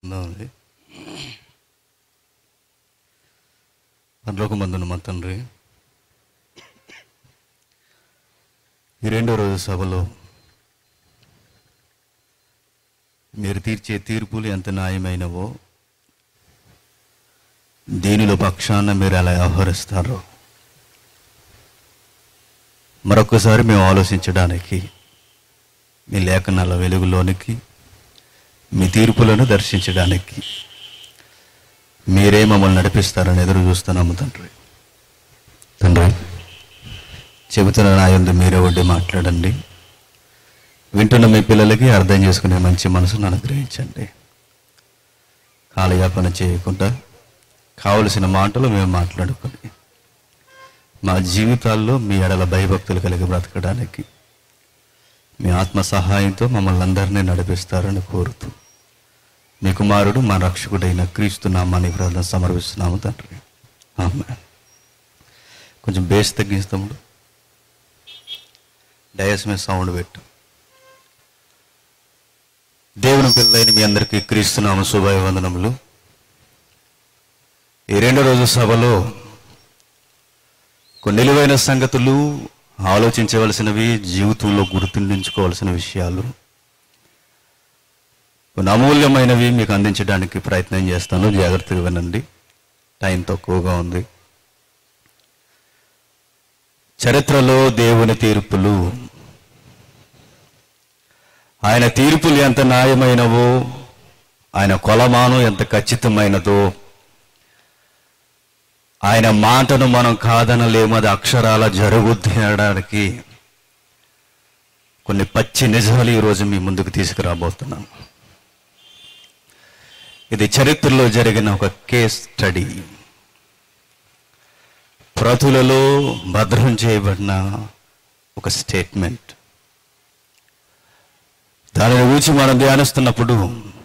ఉందామండి పరలోకమందున మా తండ్రి ఈ రెండో రోజు సభలో మీరు తీర్చే తీర్పులు ఎంత న్యాయమైనవో దీనిలో పక్షాన మీరు ఎలా వ్యవహరిస్తారో మరొకసారి మేము ఆలోచించడానికి మీ లేఖనాల వెలుగులోనికి మీ తీర్పులను దర్శించడానికి మీరే మమ్మల్ని నడిపిస్తారని ఎదురు చూస్తున్నాము తండ్రి తండ్రి చెబుతున్న నా యందు మీరే వడ్డీ మాట్లాడండి వింటున్న మీ పిల్లలకి అర్థం చేసుకునే మంచి మనసును అనుగ్రహించండి కాలయాపన చేయకుండా కావలసిన మాటలు మేము మాట్లాడుకొని మా జీవితాల్లో మీ ఎడల భయభక్తులు కలిగి బ్రతకడానికి మీ ఆత్మ సహాయంతో మమ్మల్ని అందరినీ నడిపిస్తారని కోరుతూ మీ కుమారుడు మా రక్షకుడైన క్రీస్తు నామాన్ని ప్రార్థన సమర్పిస్తున్నాము తండ్రి ఆమె కొంచెం బేస్ తగ్గిస్తాముడు డయస్ మీద సౌండ్ పెట్టు దేవుని పిల్లలైన మీ అందరికీ క్రీస్తునామ శుభాభివందనములు ఈ రెండో రోజు సభలో కొన్ని నిలువైన సంగతులు ఆలోచించవలసినవి జీవితంలో గుర్తుండించుకోవలసిన విషయాలు కొన్ని అమూల్యమైనవి మీకు అందించడానికి ప్రయత్నం చేస్తాను జాగ్రత్తగా వినండి టైం తక్కువగా ఉంది చరిత్రలో దేవుని తీర్పులు ఆయన తీర్పులు ఎంత న్యాయమైనవో ఆయన కొలమానం ఎంత ఖచ్చితమైనదో ఆయన మాటను మనం కాదనలేము అది అక్షరాల జరుగుద్ది అనడానికి కొన్ని పచ్చి నిజాలు ఈరోజు మీ ముందుకు తీసుకురాబోతున్నాం ఇది చరిత్రలో జరిగిన ఒక కేస్ స్టడీ ప్రతులలో భద్రం చేయబడిన ఒక స్టేట్మెంట్ దానిని గురించి మనం ధ్యానిస్తున్నప్పుడు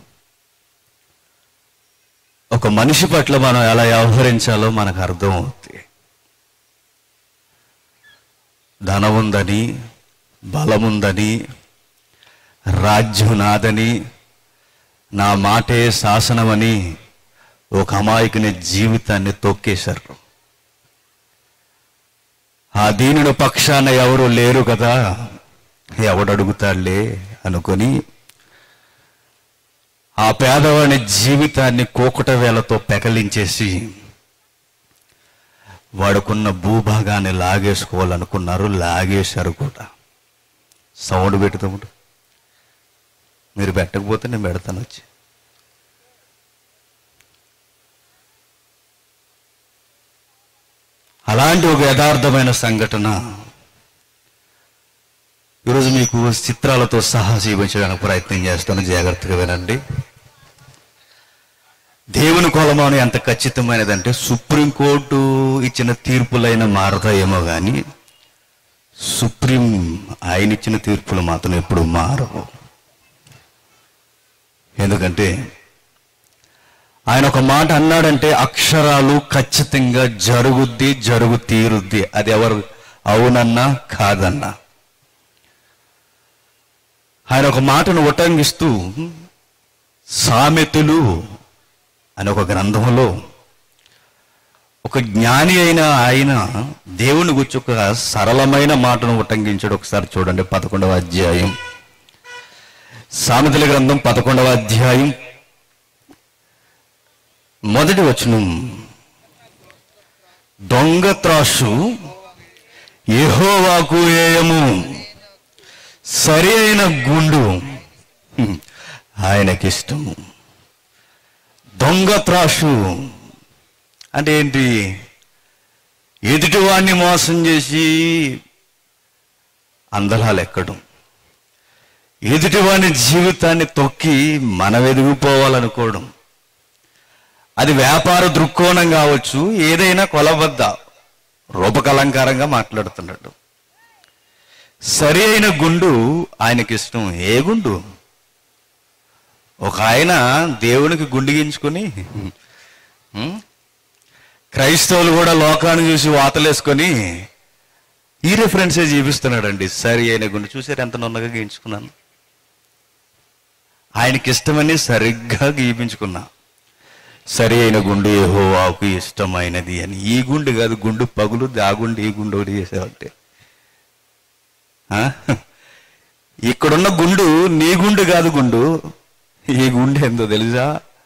ఒక మనిషి పట్ల మనం ఎలా వ్యవహరించాలో మనకు అర్థం అవుతుంది ధనం ఉందని బలముందని రాజ్యం నాదని నా మాటే శాసనమని ఒక అమాయకుని జీవితాన్ని తొక్కేశారు ఆ దీనుడు పక్షాన ఎవరు లేరు కదా ఎవడడుగుతాడులే అనుకొని ఆ పేదవాడి జీవితాన్ని కోకుట వేలతో పెకలించేసి వాడుకున్న భూభాగాన్ని లాగేసుకోవాలనుకున్నారు లాగేశారు కూడా సౌండ్ పెడుతాముడు మీరు పెట్టకపోతే నేను పెడతాను వచ్చి అలాంటి ఒక యథార్థమైన సంఘటన ఈరోజు మీకు చిత్రాలతో సహా చూపించడానికి ప్రయత్నం చేస్తాను జాగ్రత్తగా వినండి దేవుని కొలమాను ఎంత ఖచ్చితమైనదంటే సుప్రీంకోర్టు ఇచ్చిన తీర్పులైన మారతాయేమో కానీ సుప్రీం ఆయన ఇచ్చిన తీర్పులు మాత్రం ఎప్పుడు మారవు ఎందుకంటే ఆయన ఒక మాట అన్నాడంటే అక్షరాలు ఖచ్చితంగా జరుగుద్ది జరుగు తీరుద్ది అది ఎవరు అవునన్నా కాదన్నా ఆయన ఒక మాటను ఉటంగిస్తూ సామెతలు అని ఒక గ్రంథంలో ఒక జ్ఞాని అయిన ఆయన దేవుని గురించి ఒక సరళమైన మాటను ఉటంకించాడు ఒకసారి చూడండి పదకొండవ అధ్యాయం సామెతల గ్రంథం పదకొండవ అధ్యాయం మొదటి వచనం దొంగ త్రాసు యెహోవాకు ఏయము సరి అయిన గుండు హ్మ్, ఆయనకిష్టము దొంగ త్రాసు అంటే ఏంటి ఎదుటివాడిని మోసం చేసి అందలాలు ఎక్కడం ఎదుటివాని జీవితాన్ని తొక్కి మనం ఎదిగిపోవాలనుకోవడం అది వ్యాపార దృక్కోణం కావచ్చు ఏదైనా కొలబద్ద రూపకలంకారంగా మాట్లాడుతున్నాడు సరి అయిన గుండు ఆయనకి ఇష్టం ఏ గుండు ఒక ఆయన దేవునికి గుండిగించుకొని ఉం? క్రైస్తవులు కూడా లోకాన్ని చూసి వాతలేసుకొని ఈ రెఫరెన్సే చూపిస్తున్నాడండి సరి అయిన గుండు చూసారు ఎంత నున్నగా గీయించుకున్నాను ఆయనకి ఇష్టమని సరిగ్గా గీపించుకున్నా సరి అయిన గుండు యెహోవాకు ఇష్టమైనది అని ఈ గుండు కాదు గుండు పగులు ఆ గుండు ఈ గుండు ఒకటి చేసేవాటే ఆ? ఇక్కడున్న గుండు నీ గుండు కాదు గుండు ఈ గుండు ఎంతో తెలుసా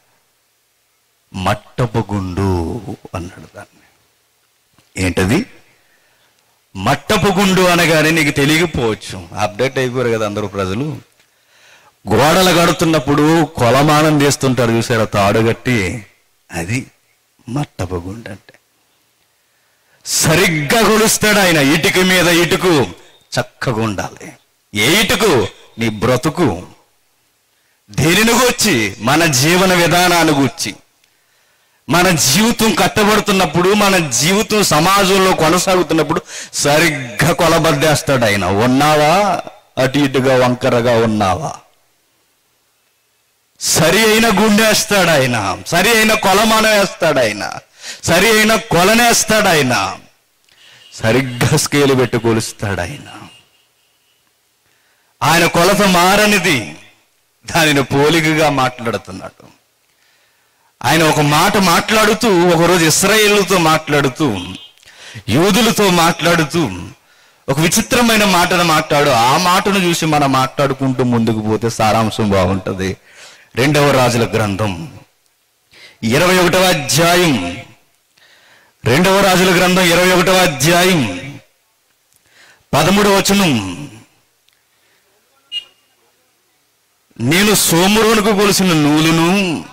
మట్టపు గుండు అన్నాడు దాన్ని ఏంటది మట్టపు గుండు అనగానే నీకు తెలియకపోవచ్చు అప్డేట్ అయిపోయారు కదా అందరూ ప్రజలు గోడలు కడుతున్నప్పుడు కొలమానం చేస్తుంటారు చూసారా తాడుగట్టి అది మట్టపు గుండు అంటే సరిగ్గా కొలుస్తాడు ఆయన ఇటుక మీద ఇటుకు చక్కగా ఉండాలి ఏ ఇటుకు నీ బ్రతుకు దేనిని గూర్చి మన జీవన విధానాన్ని గూర్చి మన జీవితం కట్టబడుతున్నప్పుడు మన జీవితం సమాజంలో కొనసాగుతున్నప్పుడు సరిగ్గా కొలబద్దేస్తాడు ఆయన ఉన్నావా అటు ఇటుగా వంకరగా ఉన్నావా సరి అయిన గుండేస్తాడు ఆయన సరి అయిన కొలమానం వేస్తాడు ఆయన సరి అయిన కొలనేస్తాడు ఆయన సరిగ్గా స్కేలు పెట్టి కొలుస్తాడు ఆయన ఆయన కొలత మారనిది దానిని పోలికగా మాట్లాడుతున్నాడు ఆయన ఒక మాట మాట్లాడుతూ ఒకరోజు ఇస్రాయేళ్లతో మాట్లాడుతూ యూదులతో మాట్లాడుతూ ఒక విచిత్రమైన మాటను మాట్లాడు ఆ మాటను చూసి మనం మాట్లాడుకుంటూ ముందుకు పోతే సారాంశం బాగుంటది రెండవ రాజుల గ్రంథం ఇరవై ఒకటవ అధ్యాయం రెండవ రాజుల గ్రంథం ఇరవై ఒకటవ అధ్యాయం పదమూడవ వచనం నేను సోమరునికి కొలిసిన నూలును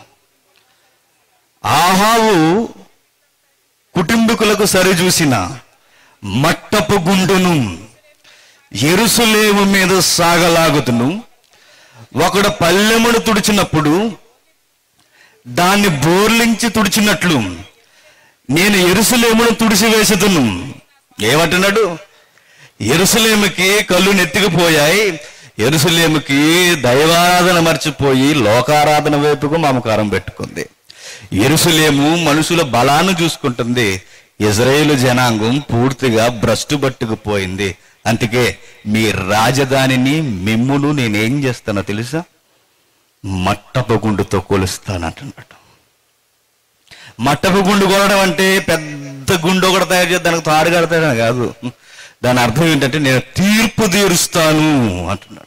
ఆహావు కుటుంబీకులకు సరిచూసిన మట్టపు గుండును ఎరుసలేము మీద సాగలాగుతును ఒకడు పల్లెమును తుడిచినప్పుడు దాన్ని బోర్లించి తుడిచినట్లు నేను ఎరుసలేమును తుడిచివేసేదను ఏమంటున్నాడు ఎరుసలేముకి కళ్ళు నెత్తికిపోయాయి ఎరుసలేముకి దైవారాధన మర్చిపోయి లోకారాధన వైపుకు మమకారం పెట్టుకుంది ఎరుసలేము మనుషుల బలాన్ని చూసుకుంటుంది ఇజ్రాయేలు జనాంగం పూర్తిగా భ్రష్టు పట్టుకుపోయింది అందుకే మీ రాజధానిని మిమ్మును నేనేం చేస్తానో తెలుసా మట్టపు గుండుతో కొలుస్తానంటున్నాడు మట్టపు గుండు కొనడం అంటే పెద్ద గుండు ఒకటి తయారు చేసి దానికి తాడు కడతాడని కాదు దాని అర్థం ఏంటంటే నేను తీర్పు తీరుస్తాను అంటున్నాడు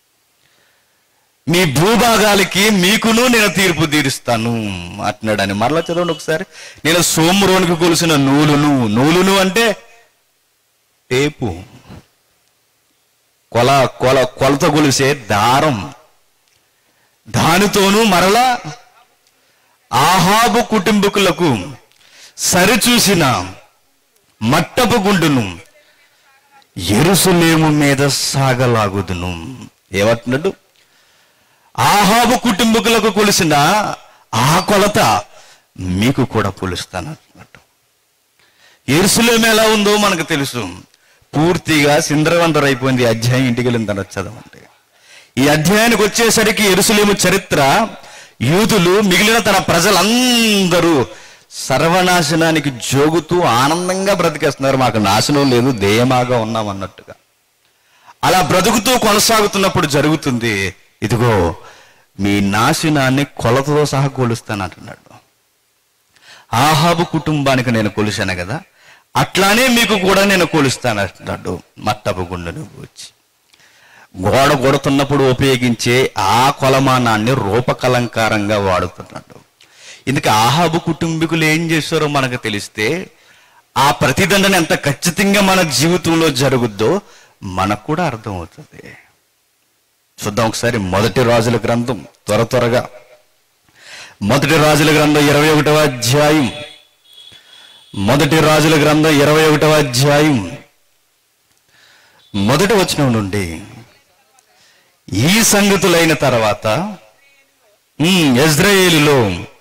మీ భూభాగాలకి మీకును నేను తీర్పు తీరుస్తాను అంటున్నాడని మరలా చదవండి ఒకసారి నేను సోమరోనికి కొలిసిన నూలును నూలును అంటే టేపు కొల కొల కొలత కొలిసే దారం దానితోనూ మరలా ఆహాబు కుటుంబకులకు సరిచూసిన మట్టపు గుండును ఎరుసలేము మీద సాగలాగుదును ఏమంటున్నాడు ఆహాబు కుటుంబకులకు కొలిసిన ఆ కొలత మీకు కూడా కొలుస్తాను అంటున్నాడు ఎరుసలేం ఎలా ఉందో మనకు తెలుసు పూర్తిగా సింద్రవందర అయిపోయింది ఈ అధ్యాయం ఇంటికి వెళ్ళిన తర్వాత చదవండి ఈ అధ్యాయానికి వచ్చేసరికి ఎరుసలేము చరిత్ర యూదులు మిగిలిన తన ప్రజలందరూ సర్వనాశనానికి జోగుతూ ఆనందంగా బ్రతికేస్తున్నారు మాకు నాశనం లేదు దేయమాగా ఉన్నాం అన్నట్టుగా అలా బ్రతుకుతూ కొనసాగుతున్నప్పుడు జరుగుతుంది ఇదిగో మీ నాశనాన్ని కొలతతో సహా కొలుస్తాను అంటున్నాడు ఆహాబు కుటుంబానికి నేను కొలిశాను కదా అట్లానే మీకు కూడా నేను కొలుస్తాను అంటున్నాడు మట్టపు గుండెను వచ్చి గోడ కొడుతున్నప్పుడు ఉపయోగించే ఆ కొలమానాన్ని రూపకలంకారంగా వాడుతున్నాడు ఇందుకు ఆహాబు కుటుంబీకులు ఏం చేస్తారో మనకు తెలిస్తే ఆ ప్రతిదండన ఎంత ఖచ్చితంగా మన జీవితంలో జరుగుద్దో మనకు కూడా అర్థమవుతుంది చూద్దాం ఒకసారి మొదటి రాజుల గ్రంథం త్వర త్వరగా మొదటి రాజుల గ్రంథం ఇరవై ఒకటవ అధ్యాయం మొదటి రాజుల గ్రంథం ఇరవై ఒకటవ అధ్యాయం మొదటి వచనం నుండి ఈ సంగతులైన తర్వాత ఉమ్, ఇజ్రాయేలులో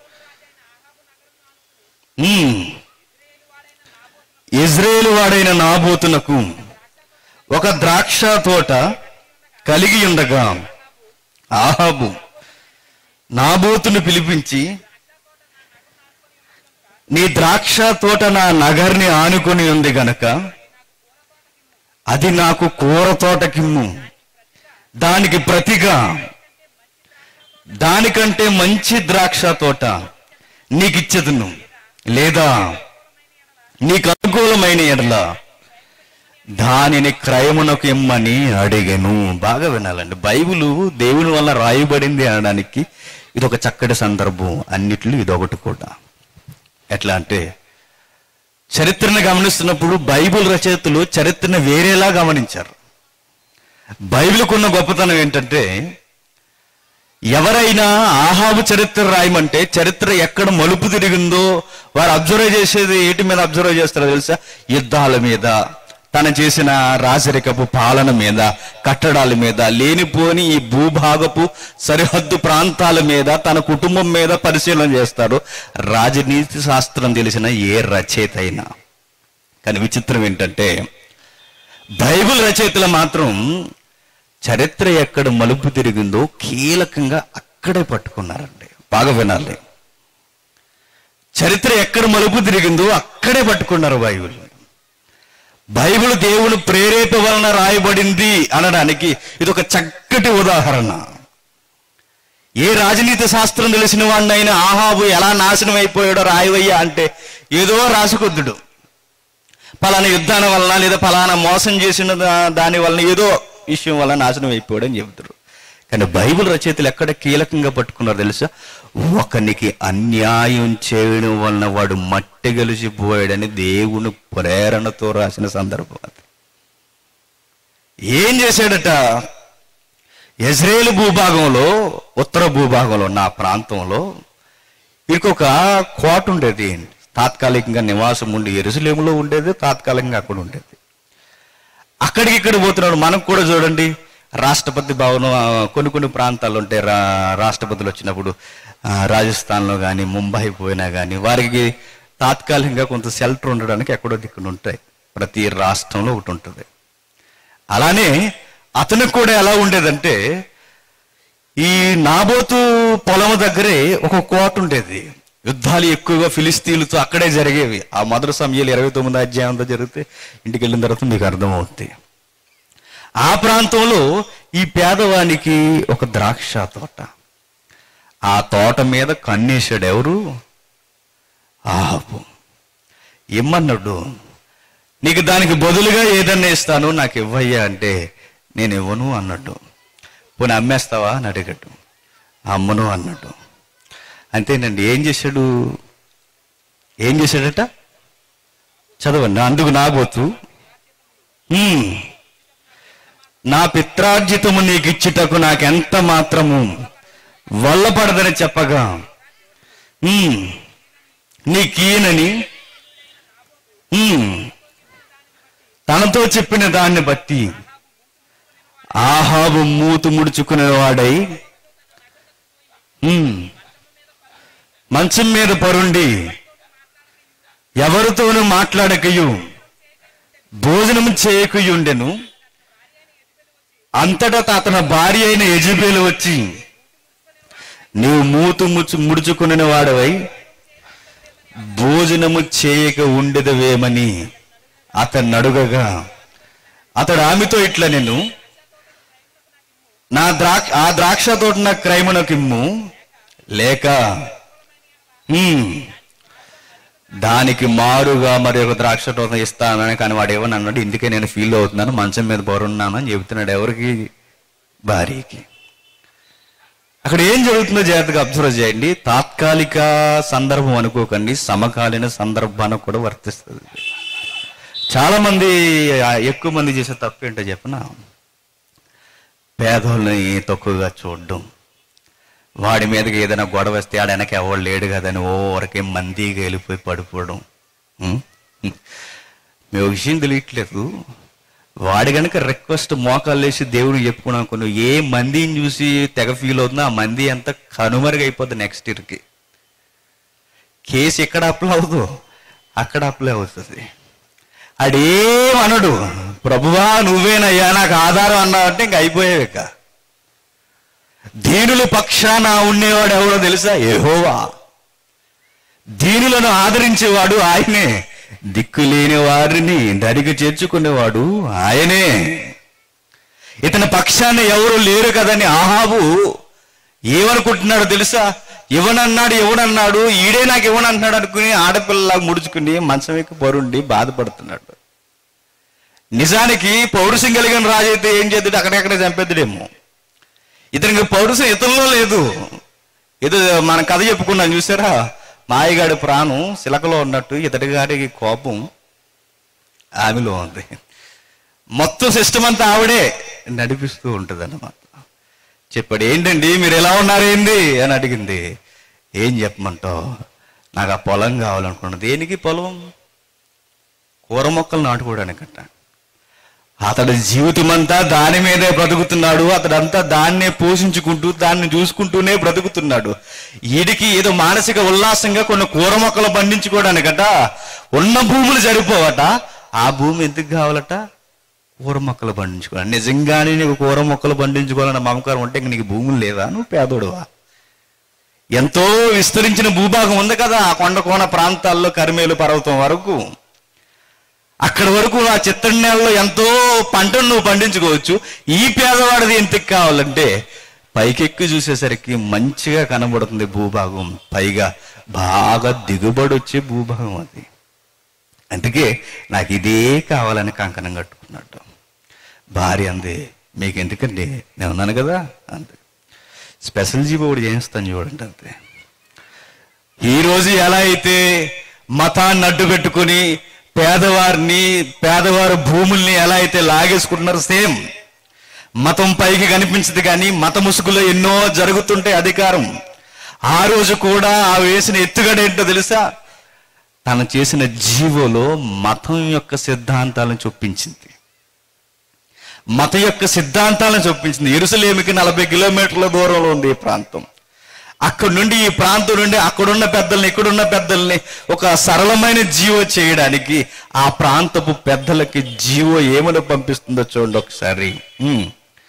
ఉమ్, ఇజ్రాయేలు వాడైన నాబోతునకు ఒక ద్రాక్ష తోట కలిగి ఉండగా ఆహాబు నాబోతును పిలిపించి నీ ద్రాక్ష తోట నా నగర్ని ఆనుకొని ఉంది గనక అది నాకు కూర తోటకిమ్ము దానికి ప్రతిగా దానికంటే మంచి ద్రాక్ష తోట నీకు ఇచ్చేదను లేదా నీకు అనుకూలమైన ఎడల దానిని క్రయమునకు ఇమ్మని అడిగను బాగా వినాలండి బైబిల్ దేవుని వల్ల రాయబడింది అనడానికి ఇది ఒక చక్కటి సందర్భం అన్నిట్లో ఇదొకటి కూడా ఎట్లా అంటే చరిత్రను గమనిస్తున్నప్పుడు బైబిల్ రచయితలు చరిత్రను వేరేలా గమనించారు బైబిల్కున్న గొప్పతనం ఏంటంటే ఎవరైనా ఆహాబు చరిత్ర రాయమంటే చరిత్ర ఎక్కడ మలుపు తిరిగిందో వారు అబ్జర్వ్ చేసేది ఏటి మీద అబ్జర్వ్ చేస్తారో తెలుసా యుద్ధాల మీద తను చేసిన రాజరికపు పాలన మీద కట్టడాల మీద లేనిపోని ఈ భూభాగపు సరిహద్దు ప్రాంతాల మీద తన కుటుంబం మీద పరిశీలన చేస్తారు రాజనీతి శాస్త్రం తెలిసిన ఏ రచయిత అయినా కానీ విచిత్రం ఏంటంటే బైబిల్ రచయితలు మాత్రం చరిత్ర ఎక్కడ మలుపు తిరిగిందో కీలకంగా అక్కడే పట్టుకున్నారండి బాగా వినాలి చరిత్ర ఎక్కడ మలుపు తిరిగిందో అక్కడే పట్టుకున్నారు బైబిల్ బైబిల్ దేవుని ప్రేరేప వలన రాయబడింది అనడానికి ఇది ఒక చక్కటి ఉదాహరణ ఏ రాజనీతి శాస్త్రం తెలిసిన వాడినైనా ఆహాబు ఎలా నాశనం అయిపోయాడో రాయవయ్యా అంటే ఏదో రాసుకొద్దుడు పలానా యుద్ధాల వలన లేదా పలానా మోసం చేసిన దా- దాని వలన ఏదో విషయం వల్ల నాశనం అయిపోయాడని చెబుతారు కానీ బైబిల్ రచయితలు ఎక్కడ కీలకంగా పట్టుకున్నారు తెలుసా ఒకనికి అన్యాయం చేయడం వలన వాడు మట్టి గెలిచిపోయాడని దేవుని ప్రేరణతో రాసిన సందర్భం అది ఏం చేశాడట ఇజ్రాయేల్ భూభాగంలో ఉత్తర భూభాగంలో నా ప్రాంతంలో ఇంకొక కోట ఉండేది తాత్కాలికంగా నివాసం ఉండి ఎరుసలేములో ఉండేది తాత్కాలికంగా అక్కడ ఉండేది అక్కడికి ఇక్కడ పోతున్నాడు మనం కూడా చూడండి రాష్ట్రపతి భవనం ఆ, కొన్ని కొన్ని ప్రాంతాలు ఉంటాయి రా రాష్ట్రపతులు వచ్చినప్పుడు ఆ, రాజస్థాన్లో కానీ ముంబై పోయినా కానీ వారికి తాత్కాలికంగా కొంత షెల్టర్ ఉండడానికి ఎక్కడో దిక్కున ఉంటాయి ప్రతి రాష్ట్రంలో ఒకటి ఉంటుంది అలానే అతనికి కూడా ఎలా ఉండేదంటే ఈ నాబోతు పొలం దగ్గరే ఒక కోట ఉండేది యుద్ధాలు ఎక్కువగా ఫిలిస్తీన్లతో అక్కడే జరిగేవి ఆ మొదటి సమయాలు ఇరవై తొమ్మిది అధ్యాయంతో జరిగితే ఇంటికి వెళ్ళిన తర్వాత మీకు అర్థమవుతుంది ఆ ప్రాంతంలో ఈ పేదవానికి ఒక ద్రాక్ష తోట ఆ తోట మీద కన్నేశాడు ఎవరు ఆహాబు ఇమ్మన్నాడు నీకు దానికి బదులుగా ఏదన్నా ఇస్తాను నాకు ఇవ్వయ్యా అంటే నేను ఇవ్వను అన్నట్టు పోనీ అమ్మేస్తావా అని అడిగాడు అమ్మను అన్నట్టు అంతేనండి ఏం చేశాడు ఏం చేశాడట చదవండి అందుకు నాబోతు "హ్మ్, నా పిత్రార్జితము నీకు ఇచ్చుటకు నాకెంత మాత్రము వల్లపడదని చెప్పగా "హ్మ్, నీకీయనని "హ్మ్, తనతో చెప్పిన దాన్ని బట్టి ఆహాబు మూతు ముడుచుకునేవాడై "హ్మ్, మంచం మీద పరుండి ఎవరితోనూ మాట్లాడకయు భోజనం చేయకయుండెను అంతటా అతని భార్య అయిన యజబేలు వచ్చి నీవు మూతు ముచ్చు ముడుచుకుని వాడవై భోజనము చేయక ఉండేదవేమని అతన్ని అడుగగా అతడు ఆమెతో ఇట్లా నేను నా ద్రాక్ష ఆ ద్రాక్ష తోట నా క్రైమునకిమ్ము లేక "హ్మ్, దానికి మారుగా మరి ఒక ద్రాక్ష తోట ఇస్తానని కానీ వాడు ఏమని అన్నాడు ఇందుకే నేను ఫీల్ అవుతున్నాను మంచం మీద బరున్నాను అని చెబుతున్నాడు ఎవరికి భార్యకి అక్కడ ఏం జరుగుతుందో జాగ్రత్తగా అబ్జర్వ్ చేయండి తాత్కాలిక సందర్భం అనుకోకండి సమకాలీన సందర్భానికి కూడా వర్తిస్తుంది చాలా మంది ఆ, ఎక్కువ మంది చేసే తప్పు ఏంటో చెప్పనా పేదోళ్ళని తక్కువగా చూడడం వాడి మీదకి ఏదైనా గొడవ వస్తే ఆడ వెనక ఎవడు లేడు కదని ఓ వరకే మందిగా వెళ్ళిపోయి పడిపోవడం ఉం? మీ ఒక విషయం తెలియట్లేదు వాడి గనక రిక్వెస్ట్ మోకాలు వేసి దేవుడు చెప్పుకున్నాం కొన్ని ఏ మందిని చూసి తెగ ఫీల్ అవుతుందో ఆ మంది అంతా కనుమరుగైపోద్ది నెక్స్ట్ ఇయర్కి కేసు ఎక్కడ అప్లై అవ్వదు అక్కడ అప్లై అవుతుంది అడేం అనడు ప్రభువా నువ్వేనయ్యా నాకు ఆధారం అన్నావంటే ఇంక అయిపోయేవి ఇక దీనుల పక్షాన ఉండేవాడు ఎవడో తెలుసా యెహోవా దీనులను ఆదరించేవాడు ఆయనే దిక్కులేని వారిని దరికి చేర్చుకునేవాడు ఆయనే ఇతని పక్షాన ఎవరు లేరు కదని ఆహాబు ఏమనుకుంటున్నాడు తెలుసా ఇవ్వనన్నాడు ఇవ్వనన్నాడు ఈడే నాకు ఇవ్వనంటున్నాడు అనుకుని ఆడపిల్లలాగా ముడుచుకుని మంచం ఎక్కి పరుండి బాధపడుతున్నాడు నిజానికి పౌరుషం కలిగిన రాజు అయితే ఏం చేద్దాడు అక్కడెక్కడ చంపేద్దాడేమో ఇతనికి పౌరుషం ఇతరులో లేదు ఏదో మన కథ చెప్పుకున్నాం చూసారా మాయగాడి ప్రాణం శిలకలో ఉన్నట్టు ఇతడి గారికి కోపం ఆమెలో ఉంది మొత్తం సిస్టమ్ అంతా ఆవిడే నడిపిస్తూ ఉంటుంది అన్నమాట చెప్పాడు ఏంటండి మీరు ఎలా ఉన్నారేంది అని అడిగింది ఏం చెప్పమంటావు నాకు ఆ పొలం కావాలనుకున్నా దేనికి పొలం కూర మొక్కలు నాటుకోవడానికట అతడి జీవితం అంతా దాని మీదే బ్రతుకుతున్నాడు అతడంతా దాన్నే పోషించుకుంటూ దాన్ని చూసుకుంటూనే బ్రతుకుతున్నాడు వీడికి ఏదో మానసిక ఉల్లాసంగా కొన్ని కూర మొక్కలు పండించుకోవడానికట ఉన్న భూములు సరిపోవట ఆ భూమి ఎందుకు కావాలట కూర మొక్కలు పండించుకోవాలి నిజంగానే నీకు కూర మొక్కలు పండించుకోవాలన్న మమకారం ఉంటే ఇంక నీకు భూములు లేవా నువ్వు పేదోడువా ఎంతో విస్తరించిన భూభాగం ఉంది కదా ఆ కొండ కోన ప్రాంతాల్లో కరిమేలు పర్వతం వరకు అక్కడి వరకు ఆ చిత్తడి నేలలో ఎంతో పంటను నువ్వు పండించుకోవచ్చు ఈ పేదవాడిది ఎంతకు కావాలంటే పైకెక్కి చూసేసరికి మంచిగా కనబడుతుంది భూభాగం పైగా బాగా దిగుబడి వచ్చే భూభాగం అది అందుకే నాకు ఇదే కావాలని కంకణం కట్టుకున్నాడు భార్య అంది మీకు ఎందుకండి నేను ఉన్నాను కదా అంతే స్పెషల్ జీబో ఒకటి చేయిస్తాను చూడండి అంతే ఈ రోజు ఎలా అయితే మతాన్ని అడ్డు పెట్టుకుని పేదవారిని పేదవారి భూముల్ని ఎలా అయితే లాగేసుకుంటున్నారు సేమ్ మతం పైకి కనిపించదు కానీ మత ముసుగులో ఎన్నో జరుగుతుంటాయి అధికారం ఆ రోజు కూడా ఆ వేసిన ఎత్తుగడ ఏంటో తెలుసా తను చేసిన జీవోలో మతం యొక్క సిద్ధాంతాలను చొప్పించింది మత యొక్క సిద్ధాంతాలను చొప్పించింది ఎరుసలేమికి నలభై కిలోమీటర్ల దూరంలో ఉంది ఈ ప్రాంతం అక్కడి నుండి ఈ ప్రాంతం నుండి అక్కడున్న పెద్దల్ని ఇక్కడున్న పెద్దల్ని ఒక సరళమైన జీవో చేయడానికి ఆ ప్రాంతపు పెద్దలకి జీవో ఏమని పంపిస్తుందో చూడండి ఒకసారి ఉమ్.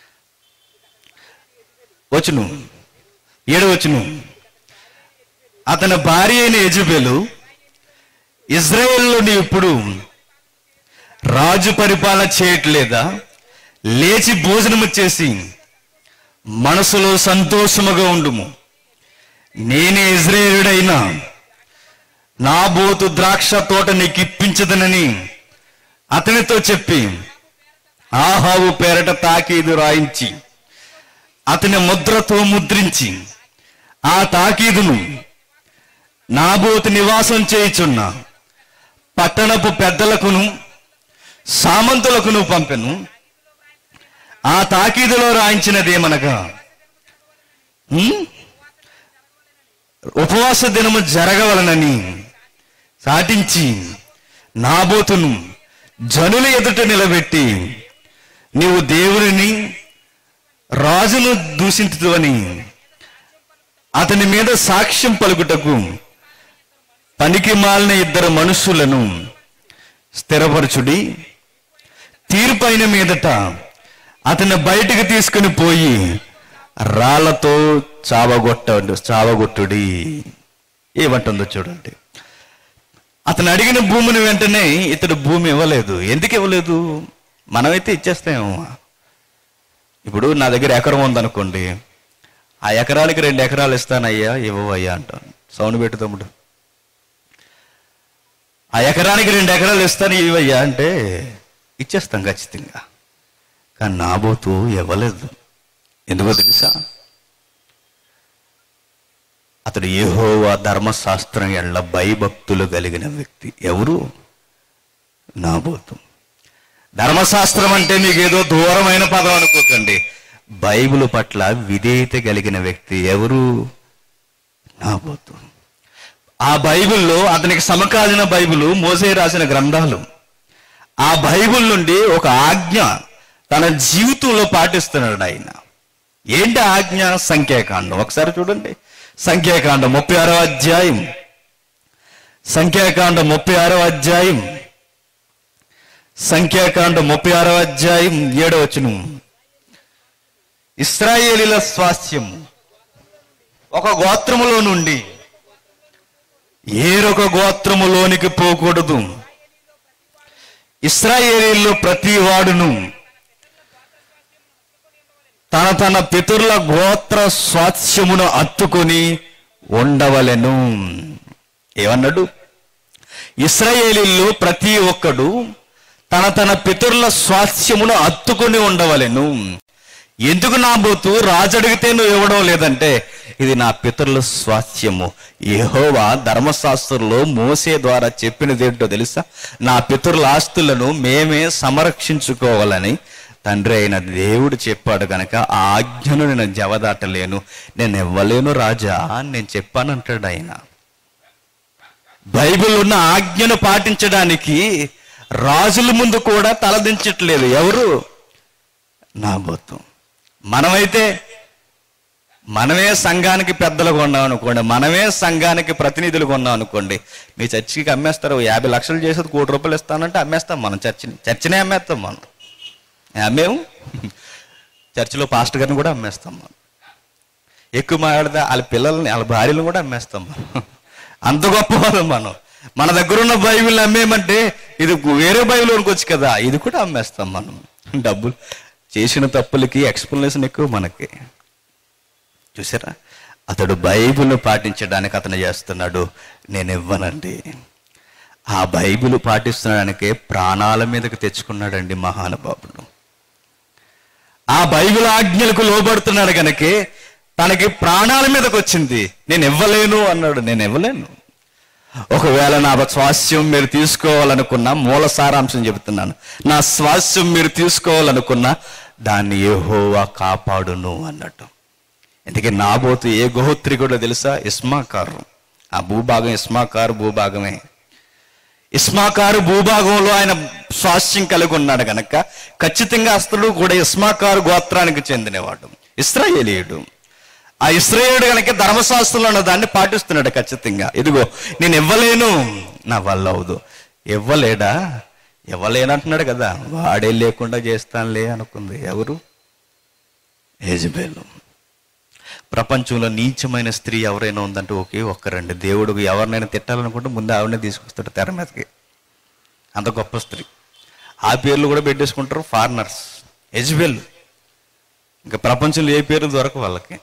వచ్చును ఏడు వచ్చును అతని భార్య అయిన యజబెలు ఇజ్రాయెల్లో నీవు ఇప్పుడు రాజు పరిపాలన చేయట్లేదా లేచి భోజనము చేసి మనసులో సంతోషముగా ఉండుము నేనే ఇజ్రాయేలుడైనా నా బోతు ద్రాక్ష తోట నీకు ఇప్పించదనని అతనితో చెప్పి ఆహావు పేరట తాకీదు రాయించి అతని ముద్రతో ముద్రించి ఆ తాకీదును నాబోతు నివాసం చేయుచున్న పట్టణపు పెద్దలకును సామంతులకును పంపెను ఆ తాకీదులో రాయించినదేమనగా ఉమ్, ఉపవాస దినము జరగవలనని సాటించి నాబోతును జనుల ఎదుట నిలబెట్టి నీవు దేవుని రాజును దూషించుతువని అతని మీద సాక్ష్యం పలుకుటకు పనికి మాలిన ఇద్దరు మనుషులను స్థిరపరచుడి తీర్పైన మీదట అతన్ని బయటికి తీసుకుని పోయి రాళ్లతో చావగొట్ట చావగొట్టుడి ఏమంటుందో చూడండి అతను అడిగిన భూమిని వెంటనే ఇతడు భూమి ఇవ్వలేదు ఎందుకు ఇవ్వలేదు మనమైతే ఇచ్చేస్తాము ఇప్పుడు నా దగ్గర ఎకరం ఉందనుకోండి ఆ ఎకరానికి రెండు ఎకరాలు ఇస్తానయ్యా ఇవ్వవయ్యా అంటాను సౌండ్ పెట్టు తమ్ముడు ఆ ఎకరానికి రెండు ఎకరాలు ఇస్తాను ఇవ్వయ్యా అంటే ఇచ్చేస్తాం ఖచ్చితంగా కానీ నాబోతు ఇవ్వలేదు ఎందుకో తెలుసా అతడు యెహోవా ధర్మశాస్త్రం ఎళ్ళ భయభక్తులు కలిగిన వ్యక్తి ఎవరు నాబోతు ధర్మశాస్త్రం అంటే మీకు ఏదో దూరమైన పదం అనుకోకండి బైబిల్ పట్ల విధేయత కలిగిన వ్యక్తి ఎవరు నాబోతు ఆ బైబిల్లో అతనికి సమకాలీన బైబిల్ మోసే రాసిన గ్రంథాలు ఆ బైబిల్ నుండి ఒక ఆజ్ఞ తన జీవితంలో పాటిస్తున్నాడు ఆయన ఏంటి ఆ ఆజ్ఞ సంఖ్యాకాండం ఒకసారి చూడండి సంఖ్యాకాండం ముప్పై ఆరో అధ్యాయం సంఖ్యాకాండం ముప్పై ఆరో అధ్యాయం సంఖ్యాకాండం ముప్పై ఆరో అధ్యాయం ఏడో వచనం ఇస్రాయేలీల స్వాస్థ్యం ఒక గోత్రములో నుండి ఏరొక గోత్రములోనికి పోకూడదు ఇస్రాయేలీల్లో ప్రతి వాడును తన తన పితరుల గోత్ర స్వాస్థ్యమును అత్తుకొని ఉండవలెను ఏమన్నాడు ఇస్రాయేలీల్లో ప్రతి ఒక్కడు తన తన పితరుల స్వాస్థ్యమును అత్తుకొని ఉండవలెను ఎందుకు నాబోతు రాజు అడిగితే నువ్వు ఇవ్వడం లేదంటే ఇది నా పితరుల స్వాస్థ్యము యెహోవా ధర్మశాస్త్రంలో మోసే ద్వారా చెప్పినది ఏంటో తెలుసా నా పితరుల ఆస్తులను మేమే సంరక్షించుకోవాలని తండ్రి అయిన దేవుడు చెప్పాడు కనుక ఆ ఆజ్ఞను నేను జవదాటలేను నేను ఇవ్వలేను రాజా అని నేను చెప్పానంటాడు ఆయన బైబిల్ ఉన్న ఆజ్ఞను పాటించడానికి రాజుల ముందు కూడా తలదించట్లేదు ఎవరు నా బొత్తు మనమైతే మనమే సంఘానికి పెద్దలుగా ఉన్నాం అనుకోండి మనమే సంఘానికి ప్రతినిధులుగా ఉన్నాం అనుకోండి మీ చర్చికి అమ్మేస్తారు యాభై లక్షలు చేసేది కోటి రూపాయలు ఇస్తానంటే అమ్మేస్తాం మనం చర్చిని చర్చినే అమ్మేస్తాం మనం అమ్మేము చర్చిలో పాస్టర్ గారిని కూడా అమ్మేస్తాం మనం ఎక్కువ మాట్లాడితే వాళ్ళ పిల్లల్ని వాళ్ళ భార్యలను కూడా అమ్మేస్తాం మనం అంత గొప్ప వాళ్ళం మనం మన దగ్గర ఉన్న బైబిల్ అమ్మేమంటే ఇది వేరే బైబిల్ కొనుక్కోవచ్చు కదా ఇది కూడా అమ్మేస్తాం మనం డబ్బులు చేసిన తప్పులకి ఎక్స్ప్లెనేషన్ ఎక్కువ మనకి చూసారా అతడు బైబిల్ను పాటించడానికి అతను చేస్తున్నాడు నేను ఇవ్వనండి ఆ బైబిల్ పాటిస్తున్నాడానికే ప్రాణాల మీదకి తెచ్చుకున్నాడండి మహానుభావుడు ఆ బైబిల్ ఆజ్ఞలకు లోబడుతున్నాడు కనుకే తనకి ప్రాణాల మీదకి వచ్చింది నేను ఇవ్వలేను అన్నాడు నేను ఇవ్వలేను ఒకవేళ నా స్వాస్థ్యం మీరు తీసుకోవాలనుకున్నా మూల సారాంశం చెబుతున్నాను నా స్వాస్థ్యం మీరు తీసుకోవాలనుకున్నా దాన్ని ఏహోవా కాపాడును అన్నట్టు ఎందుకే నాబోతు ఏ గోత్రికుడో తెలుసా ఇస్మాకారు ఆ భూభాగం ఇస్మాకారు భూభాగమే ఇస్మాకారు భూభాగంలో ఆయన స్వాస్థ్యం కలిగి ఉన్నాడు గనక ఖచ్చితంగా అస్తడు కూడా ఇస్మాకారు గోత్రానికి చెందినవాడు ఇస్రాయేలీయుడు ఆ ఇస్రాయేలుడు కనుక ధర్మశాస్త్రంలో ఉన్న దాన్ని పాటిస్తున్నాడు ఖచ్చితంగా ఇదిగో నేను ఇవ్వలేను నా వల్ల అవదు ఇవ్వలేడా ఇవ్వలేనంటున్నాడు కదా వాడే లేకుండా చేస్తానులే అనుకుంది ఎవరు యజబేలు ప్రపంచంలో నీచమైన స్త్రీ ఎవరైనా ఉందంటే ఒకే ఒక్కరండి దేవుడు ఎవరినైనా తిట్టాలనుకుంటే ముందు ఆవిడనే తీసుకొస్తాడు తెర మీదకి అంత గొప్ప స్త్రీ ఆ పేర్లు కూడా పెట్టేసుకుంటారు ఫారినర్స్ యజ్బెల్ ఇంకా ప్రపంచంలో ఏ పేరు దొరక వాళ్ళకి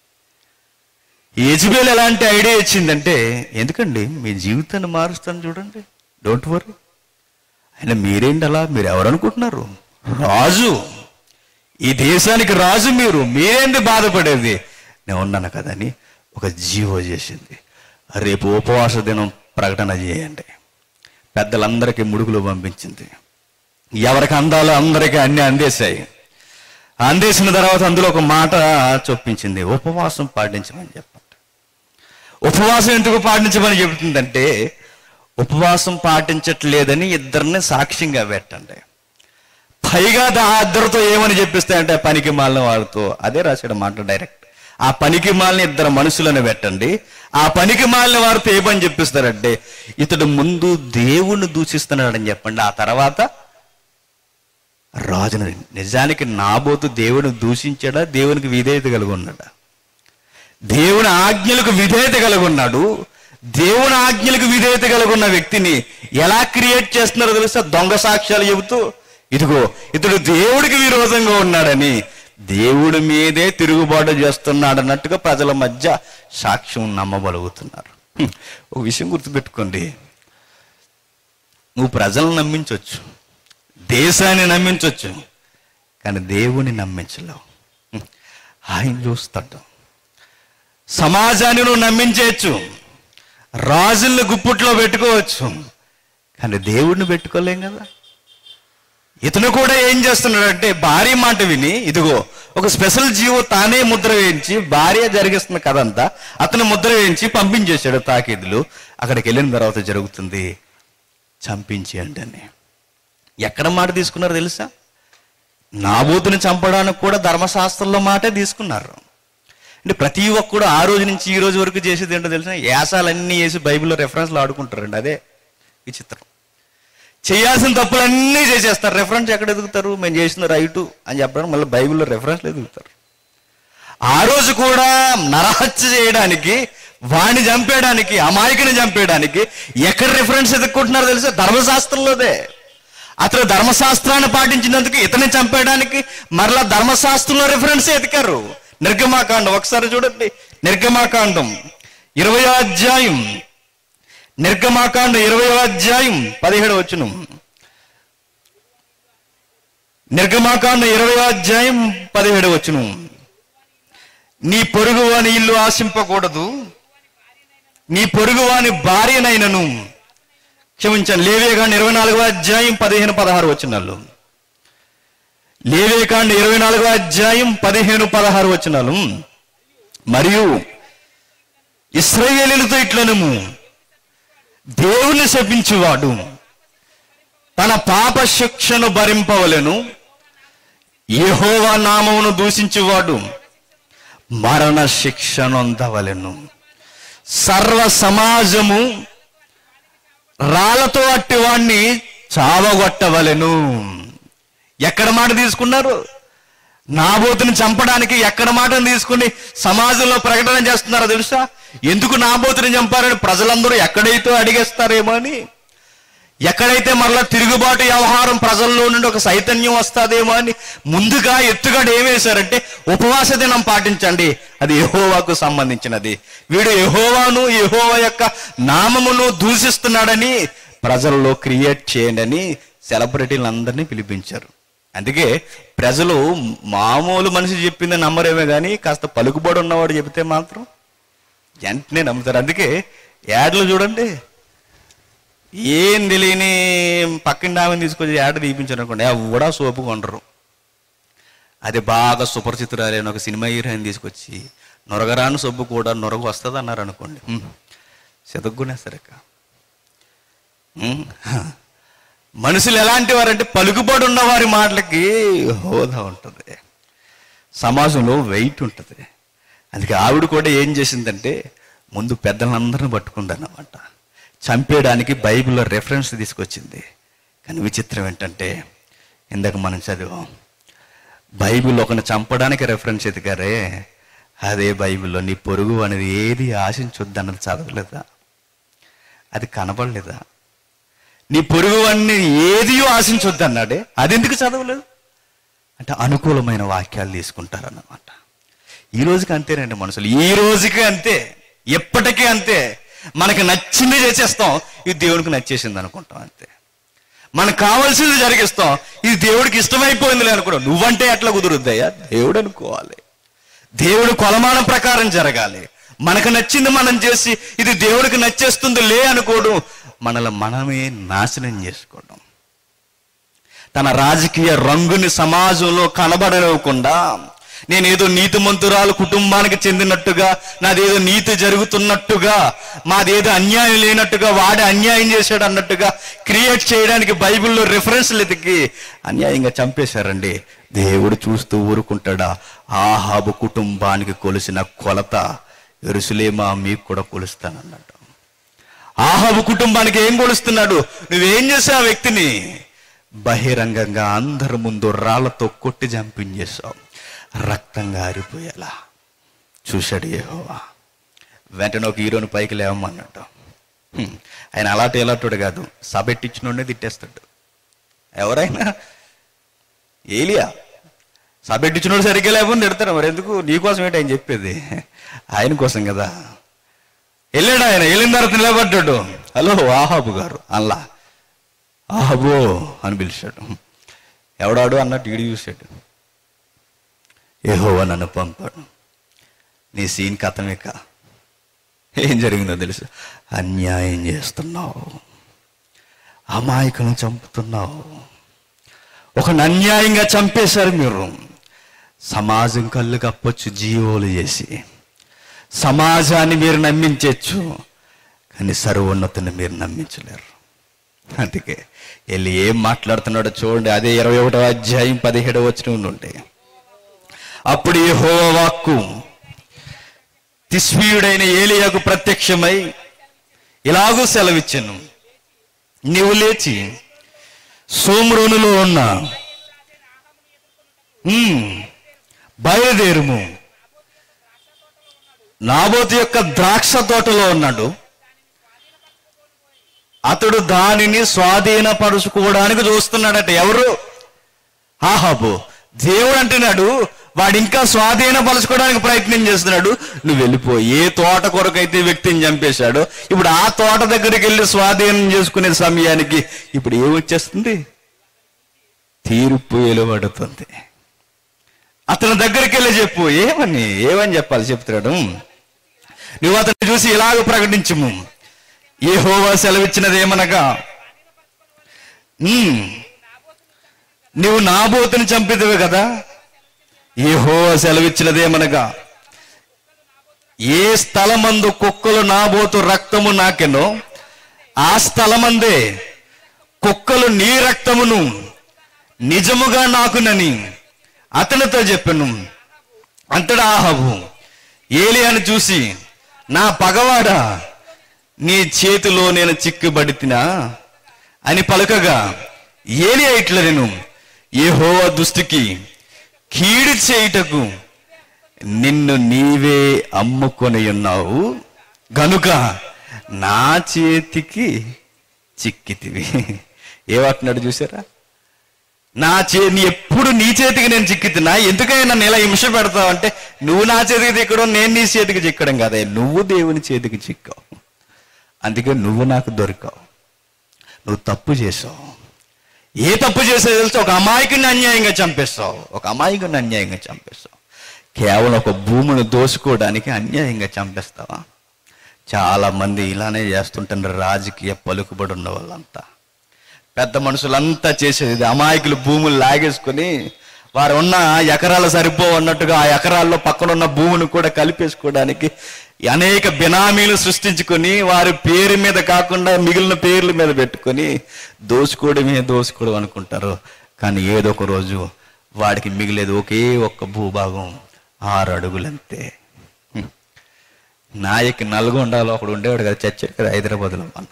యజ్బేల్ ఎలాంటి ఐడియా ఇచ్చిందంటే ఎందుకండి మీ జీవితాన్ని మారుస్తాను చూడండి డోంట్ వరీ ఆయన మీరేంటి అలా మీరు ఎవరు అనుకుంటున్నారు రాజు ఈ దేశానికి రాజు మీరు మీరేంటి బాధపడేది నేను ఉన్నాను కదని ఒక జీవో చేసింది రేపు ఉపవాస దినం ప్రకటన చేయండి పెద్దలందరికీ ముడుగులు పంపించింది ఎవరికి అందాలో అందరికీ అన్ని అందేశాయి అందేసిన తర్వాత అందులో ఒక మాట చొప్పించింది ఉపవాసం పాటించమని చెప్పండి ఉపవాసం ఎందుకు పాటించమని చెబుతుందంటే ఉపవాసం పాటించట్లేదని ఇద్దరిని సాక్ష్యంగా పెట్టండి పైగా దా ఇద్దరితో ఏమని చెప్పిస్తాయంటే పనికి మాలిన వారితో అదే రాశాడు మాట డైరెక్ట్ ఆ పనికి మాలిన ఇద్దరు మనుషులను పెట్టండి ఆ పనికి మాలిన వారితో ఏ పని చెప్పిస్తారంటే ఇతడు ముందు దేవుణ్ణి దూషిస్తున్నాడని చెప్పండి ఆ తర్వాత రాజును నిజానికి నాబోతు దేవుని దూషించాడా దేవునికి విధేయత కలిగి ఉన్నాడా దేవుని ఆజ్ఞలకు విధేయత కలిగి ఉన్నాడు దేవుని ఆజ్ఞలకు విధేయత కలిగి ఉన్న వ్యక్తిని ఎలా క్రియేట్ చేస్తున్నారో తెలుసా దొంగ సాక్ష్యాలు చెబుతూ ఇదిగో ఇతడు దేవుడికి విరోధంగా ఉన్నాడని దేవుడి మీదే తిరుగుబాటు చేస్తున్నాడు అన్నట్టుగా ప్రజల మధ్య సాక్ష్యం నమ్మబలుగుతున్నారు హ్మ్. ఒక విషయం గుర్తుపెట్టుకోండి నువ్వు ప్రజలను నమ్మించవచ్చు దేశాన్ని నమ్మించవచ్చు కానీ దేవుని నమ్మించలేవు హ్మ్. ఆయన చూస్తాడు సమాజాన్ని నువ్వు నమ్మించవచ్చు రాజుల్ని గుప్పుట్లో పెట్టుకోవచ్చు కానీ దేవుడిని పెట్టుకోలేం కదా ఇతను కూడా ఏం చేస్తున్నాడంటే భార్య మాట విని ఇదిగో ఒక స్పెషల్ జీవో తానే ముద్ర వేయించి భార్య జరిగిస్తున్న కథ అంతా అతను ముద్ర వేయించి పంపించేశాడు తాకీదులు అక్కడికి వెళ్ళిన తర్వాత జరుగుతుంది చంపించేయండి అని ఎక్కడ మాట తీసుకున్నారో తెలుసా నాబూతుని చంపడానికి కూడా ధర్మశాస్త్రంలో మాటే తీసుకున్నారు అంటే ప్రతి ఒక్కడు ఆ రోజు నుంచి ఈ రోజు వరకు చేసేది ఏంటో తెలిసిన యాసాలన్నీ వేసి బైబిల్లో రెఫరెన్స్లు ఆడుకుంటారండి అదే విచిత్రం చేయాల్సిన తప్పులన్నీ చేసేస్తారు రెఫరెన్స్ ఎక్కడ ఎదుగుతారు మేము చేసిన రైటు అని చెప్పడానికి మళ్ళీ బైబిల్లో రెఫరెన్స్లు ఎదుగుతారు ఆ రోజు కూడా నరహత్య చేయడానికి వాణ్ణి చంపేయడానికి అమాయకుని చంపేయడానికి ఎక్కడ రిఫరెన్స్ ఎదుర్కొంటున్నారో తెలుసా ధర్మశాస్త్రంలోదే అతను ధర్మశాస్త్రాన్ని పాటించినందుకు ఇతన్ని చంపేయడానికి మరలా ధర్మశాస్త్రంలో రిఫరెన్స్ ఎతికారు నిర్గమాకాండం ఒకసారి చూడండి నిర్గమాకాండం ఇరవై అధ్యాయం నిర్గమాకాండం ఇరవై అధ్యాయం పదిహేడు వచ్చును నిర్గమాకాండం ఇరవై అధ్యాయం పదిహేడు వచ్చును నీ పొరుగు వాని ఇల్లు ఆశింపకూడదు నీ పొరుగు వాని భార్యనైనను క్షమించండి లేవేకాండ ఇరవై నాలుగవ అధ్యాయం పదిహేను పదహారు వచ్చినాలు లేవేకాండ ఇరవై నాలుగవ అధ్యాయం పదిహేను పదహారు వచ్చినాలు మరియు ఇస్రాయేలీలతో ఇట్లనము దేవుని శపించువాడు తన పాప శిక్షను భరింపవలెను యెహోవా నామమును దూషించువాడు మరణ శిక్షనొందవలెను సర్వ సమాజము రాళ్లతో అట్టి వాణ్ణి చావగొట్టవలెను ఎక్కడ మాట తీసుకున్నారు నాబోతుని చంపడానికి ఎక్కడ మాటను తీసుకుని సమాజంలో ప్రకటన చేస్తున్నారో తెలుసా ఎందుకు నాబోతుని చంపారని ప్రజలందరూ ఎక్కడైతే అడిగేస్తారేమో అని ఎక్కడైతే మరలా తిరుగుబాటు వ్యవహారం ప్రజల్లో నుండి ఒక చైతన్యం వస్తాదేమో అని ముందుగా ఎత్తుగడ ఏమేశారంటే ఉపవాస దినం పాటించండి అది యెహోవాకు సంబంధించినది వీడు యెహోవాను యెహోవా యొక్క నామమును దూషిస్తున్నాడని ప్రజల్లో క్రియేట్ చేయండి అని సెలబ్రిటీలందరినీ పిలిపించారు అందుకే ప్రజలు మామూలు మనిషి చెప్పింది నమ్మరేమే కానీ కాస్త పలుకుబడి ఉన్నవాడు చెబితే మాత్రం వెంటనే నమ్ముతారు అందుకే యాడ్లు చూడండి ఏం తెలియని పక్కన ఆమెను తీసుకొచ్చి యాడ్ తీపించారు అనుకోండి కూడా సోపు కొనరు అది బాగా సుపరిచితురాలైన ఒక సినిమా హీరోయిన్ తీసుకొచ్చి నొరగరాని సొబ్బు కూడా నొరగ వస్తుంది అన్నారు అనుకోండి సెదగ్గునేస్తారు మనుషులు ఎలాంటి వారంటే పలుకుబడి ఉన్న వారి మాటలకి హోదా ఉంటుంది సమాజంలో వెయిట్ ఉంటుంది అందుకే ఆవిడ కూడా ఏం చేసిందంటే ముందు పెద్దలందరిని పట్టుకుందన్నమాట చంపేయడానికి బైబిల్లో రెఫరెన్స్ తీసుకొచ్చింది కానీ విచిత్రం ఏంటంటే ఇందాక మనం చదివాం బైబిల్ ఒకరిని చంపడానికి రెఫరెన్స్ ఎదిగారే అదే బైబిల్లో నీ పొరుగు అనేది ఏది ఆశించొద్దు అన్నది చదవలేదా అది కనబడలేదా నీ పొరుగు అన్ని ఏది ఆశించొద్దు అన్నాడే అది ఎందుకు చదవలేదు అంటే అనుకూలమైన వాక్యాలు తీసుకుంటారన్నమాట ఈ రోజుకి అంతేనండి మనుషులు ఈ రోజుకి అంతే ఎప్పటికీ అంతే మనకి నచ్చింది చేసేస్తాం ఇది దేవుడికి నచ్చేసింది అనుకుంటాం అంతే మనకు కావాల్సింది జరిగిస్తాం ఇది దేవుడికి ఇష్టమైపోయింది అనుకోవడం నువ్వంటే ఎట్లా కుదురుద్దయ్యా దేవుడు అనుకోవాలి దేవుడు కొలమానం ప్రకారం జరగాలి మనకు నచ్చింది మనం చేసి ఇది దేవుడికి నచ్చేస్తుంది లే అనుకోవడం మనల్ని మనమే నాశనం చేసుకోవడం తన రాజకీయ రంగుని సమాజంలో కనబడనివ్వకుండా నేనేదో నీతిమంతురాలు కుటుంబానికి చెందినట్టుగా నాదేదో నీతి జరుగుతున్నట్టుగా మాదేదో అన్యాయం లేనట్టుగా వాడే అన్యాయం చేశాడు అన్నట్టుగా క్రియేట్ చేయడానికి బైబిల్లో రిఫరెన్స్లు ఎతికి అన్యాయంగా చంపేశారండి దేవుడు చూస్తూ ఊరుకుంటాడా ఆహాబు కుటుంబానికి కొలిసిన కొలత ఎరుసలేమా మీకు కూడా కొలుస్తానన్నట్టు ఆహాబు కుటుంబానికి ఏం కొలుస్తున్నాడు నువ్వేం చేసావు ఆ వ్యక్తిని బహిరంగంగా అందరి ముందు రాళ్లతో కొట్టి చంపించేశావు రక్తంగా ఆరిపోయేలా చూశాడు యెహోవా వెంటనే ఒక హీరోని పైకి లేవమన్నట్టు హ్మ్. ఆయన అలాంటి ఎలాంటి కాదు సబెట్టించినోడే తిట్టేస్తాడు ఎవరైనా ఏలియా సబెట్టించినోడు సరిగ్గా లేకపోతే తిడతారు మరి ఎందుకు నీకోసం ఏంటి ఆయన చెప్పేది ఆయన కోసం కదా వెళ్ళాడు ఆయన వెళ్ళిన తర్వాత నిలబడ్డాడు హలో ఆహాబు గారు అల్లా ఆహాబు అని పిలిచాడు ఎవడాడు అన్నట్టు ఈడు చూశాడు ఏహోవా నన్ను పంపాడు నీ సీన్ కథమేక ఏం జరిగిందో తెలుసు అన్యాయం చేస్తున్నావు అమాయకులను చంపుతున్నావు ఒక అన్యాయంగా చంపేశారు మీరు సమాజం కళ్ళు కప్పొచ్చు జీవోలు చేసి సమాజాన్ని మీరు నమ్మించవచ్చు కానీ సర్వోన్నతిని మీరు నమ్మించలేరు అందుకే వెళ్ళి ఏం మాట్లాడుతున్నాడో చూడండి అదే ఇరవై ఒకటో అధ్యాయం పదిహేడవ వచ్చిన నుండి అప్పుడు ఈ వాక్కు తిస్వీయుడైన ఏలియాకు ప్రత్యక్షమై ఇలాగూ సెలవిచ్చాను నీవు లేచి సోమ్రోనులో ఉన్న ఉమ్, బయలుదేరుము నాబోతు యొక్క ద్రాక్ష తోటలో ఉన్నాడు అతడు దానిని స్వాధీనపరుచుకోవడానికి చూస్తున్నాడట ఎవరు ఆహాబు దేవుడు అంటున్నాడు వాడు ఇంకా స్వాధీనపరచుకోవడానికి ప్రయత్నం చేస్తున్నాడు నువ్వు వెళ్ళిపో ఏ తోట కొరకైతే వ్యక్తిని చంపేశాడో ఇప్పుడు ఆ తోట దగ్గరికి వెళ్ళి స్వాధీనం చేసుకునే సమయానికి ఇప్పుడు ఏమొచ్చేస్తుంది తీర్పు వెలువడుతుంది అతని దగ్గరికి వెళ్ళి చెప్పు ఏమని ఏమని చెప్పాలి చెప్తున్నాడు నువ్వు అతన్ని చూసి ఇలాగ ప్రకటించుము ఏ హోవా సెలవిచ్చినది ఏమనగా "ఉమ్, నువ్వు నాబోతుని చంపిదివే కదా ఏ హోవా సెలవిచ్చినదేమనగా ఏ స్థలమందు కుక్కలు నాబోతు రక్తము నాకెనో ఆ స్థలమందే కుక్కలు నీ రక్తమును నిజముగా నాకునని అతనితో చెప్పను అంతటా ఆహబు ఏలియాను చూసి నా పగవాడా నీ చేతిలో నేను చిక్కుబడితినా అని పలుకగా ఏలియా ఇట్ల నేను యెహోవా దృష్టికి కీడు చేయుటకు నిన్ను నీవే అమ్ముకొని ఉన్నావు గనుక నా చేతికి చిక్కితివి ఏమంటున్నాడు చూసారా నా చే నీ ఎప్పుడు నీ చేతికి నేను చిక్కితున్నా ఎందుకైనా నన్ను ఇలా హింస పెడతావు అంటే నువ్వు నా చేతికి చిక్కడం నేను నీ చేతికి చిక్కడం కాదే నువ్వు దేవుని చేతికి చిక్కావు అందుకే నువ్వు నాకు దొరికావు నువ్వు తప్పు చేసావు ఏ తప్పు చేసేది తెలిసి ఒక అమాయకుని అన్యాయంగా చంపేస్తావు ఒక అమాయకుని అన్యాయంగా చంపేస్తావు కేవలం ఒక భూమిని దోసుకోవడానికి అన్యాయంగా చంపేస్తావా చాలా మంది ఇలానే చేస్తుంటారు రాజకీయ పలుకుబడి ఉన్న వాళ్ళంతా పెద్ద మనుషులంతా చేసేది ఇది. అమాయకులు భూములు లాగేసుకొని వారు ఉన్న ఎకరాలు సరిపో అన్నట్టుగా ఆ ఎకరాల్లో పక్కన ఉన్న భూమిని కూడా కలిపేసుకోవడానికి అనేక బినామీలు సృష్టించుకొని వారి పేరు మీద కాకుండా మిగిలిన పేర్ల మీద పెట్టుకొని దోచుకోవడమే దోచుకోవడం అనుకుంటారు కానీ ఏదో ఒక రోజు వాడికి మిగిలేది ఒకే ఒక్క భూభాగం ఆరు అడుగులంతే హ్మ్. నాయక్ నల్గొండలో ఒకడు ఉండేవాడు కదా చచ్చాడు కదా హైదరాబాద్లో మొన్న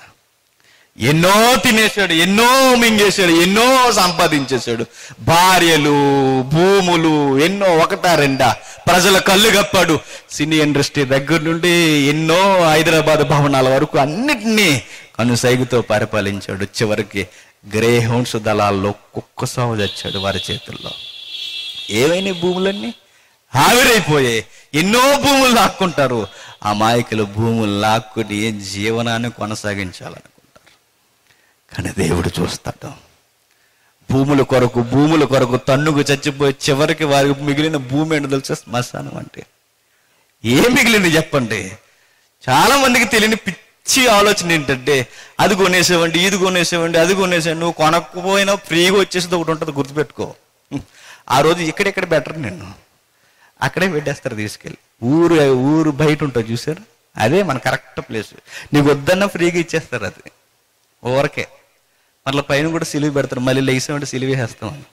ఎన్నో తినేశాడు ఎన్నో మింగేశాడు ఎన్నో సంపాదించేశాడు భార్యలు భూములు ఎన్నో ఒకటా రెండా ప్రజల కళ్ళు కప్పాడు సినీ ఇండస్ట్రీ దగ్గర నుండి ఎన్నో హైదరాబాద్ భవనాల వరకు అన్నిటినీ కనుసైగుతో పరిపాలించాడు చివరికి గ్రే హౌన్స్ దళాల్లో కుక్క సాగు చచ్చాడు వారి చేతుల్లో ఏవైనా భూములన్నీ ఆవిరైపోయాయి ఎన్నో భూములు లాక్కుంటారు అమాయకులు భూములు లాక్కుని జీవనాన్ని కొనసాగించాలనుకుంటారు కానీ దేవుడు చూస్తాడు భూముల కొరకు భూముల కొరకు తన్నుకు చచ్చిపోయి చివరికి వారికి మిగిలిన భూమి ఏంటో తెలుసా శ్మశానం అంటే ఏం మిగిలింది చెప్పండి చాలా మందికి తెలియని పిచ్చి ఆలోచన ఏంటంటే అది కొనేసేవండి ఇది కొనేసేవండి అది కొనేసేవండి నువ్వు కొనకపోయినా ఫ్రీగా వచ్చేసి ఒకటి ఉంటుంది గుర్తుపెట్టుకో ఆ రోజు ఇక్కడెక్కడ బెటర్ నేను అక్కడే పెట్టేస్తారు తీసుకెళ్ళి ఊరు ఊరు బయట ఉంటుంది చూసారు అదే మన కరెక్ట్ ప్లేస్ నీకు వద్దన్న ఫ్రీగా ఇచ్చేస్తారు అది ఊరకే మళ్ళీ పైన కూడా సిలివి పెడతారు మళ్ళీ లేసామంటే సిలివి వేస్తామని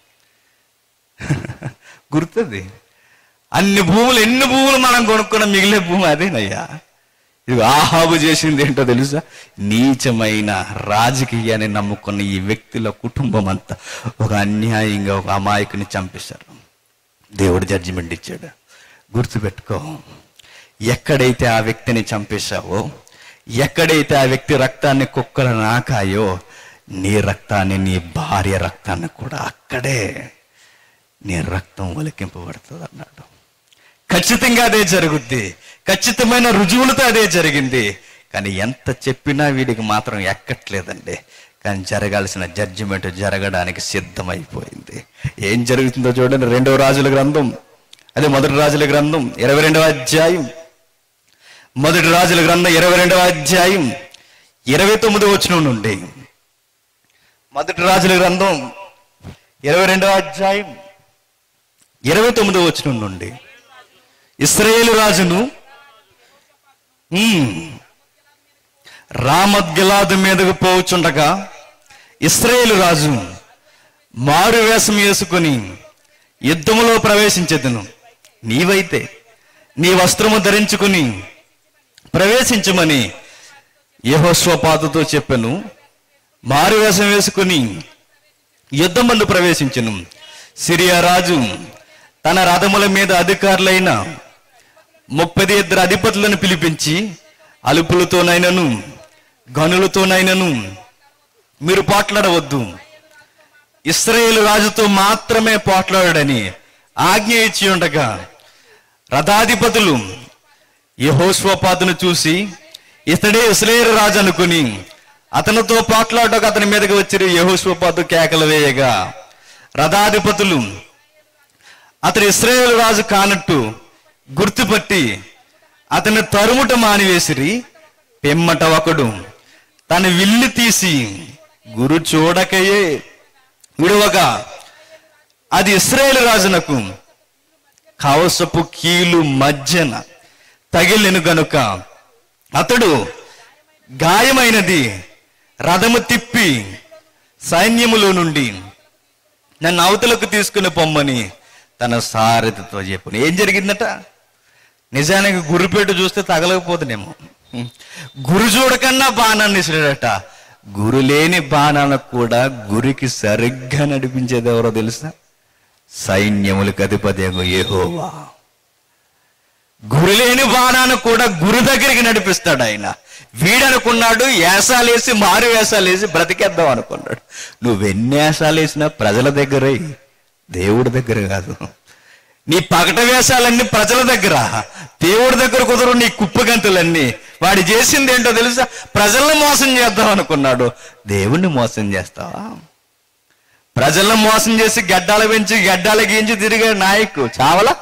గుర్తుంది అన్ని భూములు ఎన్ని భూములు మనం కొనుక్కున్న మిగిలే భూమి అదేనయ్యా ఇది ఆహాబు చేసింది ఏంటో తెలుసా నీచమైన రాజకీయాన్ని నమ్ముకున్న ఈ వ్యక్తుల కుటుంబం అంతా ఒక అన్యాయంగా ఒక అమాయకుని చంపేశారు దేవుడు జడ్జిమెంట్ ఇచ్చాడు గుర్తుపెట్టుకో ఎక్కడైతే ఆ వ్యక్తిని చంపేశావో ఎక్కడైతే ఆ వ్యక్తి రక్తాన్ని కుక్కలు నాకాయో నీ రక్తాన్ని నీ భార్య రక్తాన్ని కూడా అక్కడే నీ రక్తం ఒలికింపబడుతుంది అన్నాడు ఖచ్చితంగా అదే జరుగుద్ది ఖచ్చితమైన రుజువులతో అదే జరిగింది కానీ ఎంత చెప్పినా వీడికి మాత్రం ఎక్కట్లేదండి కానీ జరగాల్సిన జడ్జిమెంట్ జరగడానికి సిద్ధమైపోయింది ఏం జరుగుతుందో చూడండి రెండవ రాజుల గ్రంథం అదే మొదటి రాజుల గ్రంథం ఇరవై రెండవ అధ్యాయం మొదటి రాజుల గ్రంథం ఇరవై రెండవ అధ్యాయం ఇరవై తొమ్మిది వచనం నుండి మొదటి రాజుల గ్రంథం ఇరవై రెండవ అధ్యాయం ఇరవై తొమ్మిదో వచనం నుండి ఇస్రాయేలు రాజును ఉమ్, రామత్ గిలాదు మీదకు పోవుచుండగా ఇస్రాయేలు రాజు మారు వేషం వేసుకుని యుద్ధములో ప్రవేశించేదను నీవైతే నీ వస్త్రము ధరించుకుని ప్రవేశించమని యహోస్వపాతుతో చెప్పాను మారు వేషం వేసుకుని యుద్ధమందు ప్రవేశించను సిరియా రాజు తన రథముల మీద అధికారులైన ముప్పది ఇద్దరు అధిపతులను పిలిపించి అలుపులతోనైనను గనులతోనైనను మీరు పోట్లాడవద్దు ఇస్రాయేల్ రాజుతో మాత్రమే పోట్లాడని ఆజ్ఞ ఇచ్చి ఉండగా రథాధిపతులు యహోస్వపాతును చూసి ఇతడే ఇస్రాయేల్ రాజు అనుకుని అతనితో పోట్లాడక అతని మీదకి వచ్చి యహోస్వపాతు కేకలు వేయగా రథాధిపతులు అతడు ఇస్రాయేల్ రాజు కానట్టు గుర్తుపట్టి అతని తరుముట మానివేసిరి పిమ్మట ఒకడు తన విల్లు తీసి గురు చూడకయే విడవగా అది ఇస్రాయేల్ రాజునకు కవసపు కీలు మధ్యన తగిలిను గనుక అతడు గాయమైనది రథము తిప్పి సైన్యములో నుండి నన్ను అవతలకు తీసుకుని పొమ్మని తన సారథితో చెప్పు ఏం జరిగిందట నిజానికి గురుపేట చూస్తే తగలకపోతుందేమో గురు చూడకన్నా బాణాన్ని ఇసిరాడట గురు లేని బాణాలకు కూడా గురికి సరిగ్గా నడిపించేది ఎవరో తెలుసా సైన్యములకు అధిపతి ఏహోవా గురు లేని బాణాన్ని కూడా గురు దగ్గరికి నడిపిస్తాడు ఆయన వీడనుకున్నాడు వేసాలేసి మారు వేసాలేసి బ్రతికేద్దాం అనుకున్నాడు నువ్వెన్ని వేసాలేసినా ప్రజల దగ్గరే దేవుడి దగ్గర కాదు నీ పగట వేషాలన్నీ ప్రజల దగ్గర దేవుడి దగ్గర కుదరు నీ కుప్పగంతులన్నీ వాడు చేసింది ఏంటో తెలుసా ప్రజల్ని మోసం చేద్దాం అనుకున్నాడు దేవుణ్ణి మోసం చేస్తావా ప్రజలను మోసం చేసి గడ్డాలు పెంచి గడ్డాలు గీంచి తిరిగే నాయకు చావలా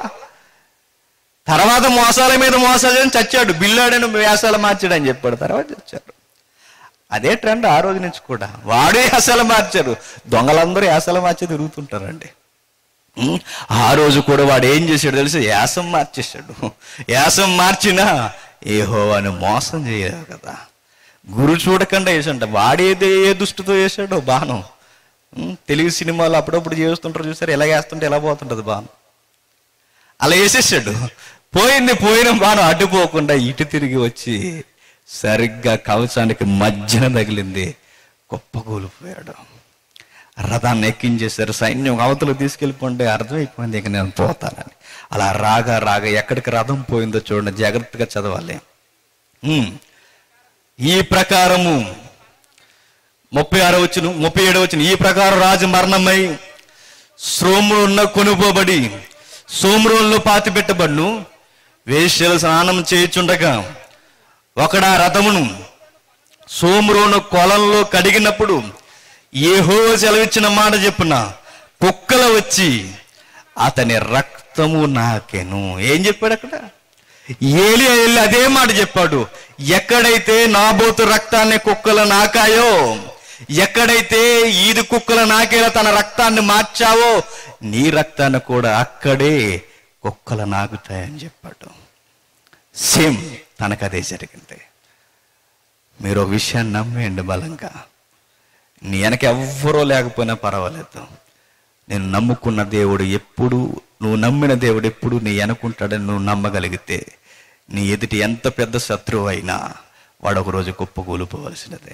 తర్వాత మోసాల మీద మోసాలు చేసి చచ్చాడు బిల్లాడని వేసాలు మార్చాడు అని చెప్పాడు తర్వాత చచ్చాడు అదే ట్రెండ్ ఆ రోజు నుంచి కూడా వాడే యాసలు మార్చారు దొంగలందరూ యాసలు మార్చి తిరుగుతుంటారండి ఉం? ఆ రోజు కూడా వాడు ఏం చేశాడు తెలిసి యాసం మార్చేశాడు యాసం మార్చినా ఏహోవాని మోసం చేయలేదు కదా గురు చూడకుండా వేసంట వాడేదే ఏ దృష్టితో వేసాడో బాణం ఉం? తెలుగు సినిమాలు అప్పుడప్పుడు చేస్తుంటారు చూసారు ఎలా వేస్తుంటే ఎలా పోతుంటది బాణం అలా వేసేసాడు పోయింది పోయిన బాణం అడ్డుపోకుండా ఇటు తిరిగి వచ్చి సరిగ్గా కవచానికి మధ్యన తగిలింది గొప్ప కూలిపోయాడు రథాన్ని ఎక్కించేశారు సైన్యం అవతలు తీసుకెళ్ళిపోండి అర్థమైపోయింది ఇక నేను పోతానని అలా రాగా రాగా ఎక్కడికి రథం పోయిందో చూడండి జాగ్రత్తగా చదవాలి ఉమ్. ఈ ప్రకారము ముప్పై ఆరో వచ్చిన ముప్పై ఏడో వచ్చిన ఈ ప్రకారం రాజు మరణమై సోమరున్న కొనుపోబడి సోమరుల్లో పాతి పెట్టబడును వేశ్యలు స్నానం చేయుచుండగా ఒకడా రథమును సోమరోను కొలంలో కడిగినప్పుడు ఏహో సెలవిచ్చిన మాట చెప్పున కుక్కలు వచ్చి అతని రక్తము నాకెను ఏం చెప్పాడు అక్కడ ఏలి వెళ్ళి అదే మాట చెప్పాడు ఎక్కడైతే నాబోతు రక్తాన్ని కుక్కలు నాకాయో ఎక్కడైతే ఈది కుక్కలు నాకేలా తన రక్తాన్ని మార్చావో నీ రక్తాన్ని కూడా అక్కడే కుక్కలు నాకుతాయని చెప్పాడు సేమ్ తనకు అదే జరిగింది మీరు ఒక విషయాన్ని నమ్మేయండి బలంగా నీ వెనక ఎవ్వరూ లేకపోయినా పర్వాలేదు నేను నమ్ముకున్న దేవుడు ఎప్పుడు నువ్వు నమ్మిన దేవుడు ఎప్పుడు నీ వెనకుంటాడని నువ్వు నమ్మగలిగితే నీ ఎదుటి ఎంత పెద్ద శత్రువు అయినా వాడు ఒక రోజు కుప్పకూలిపోవలసినదే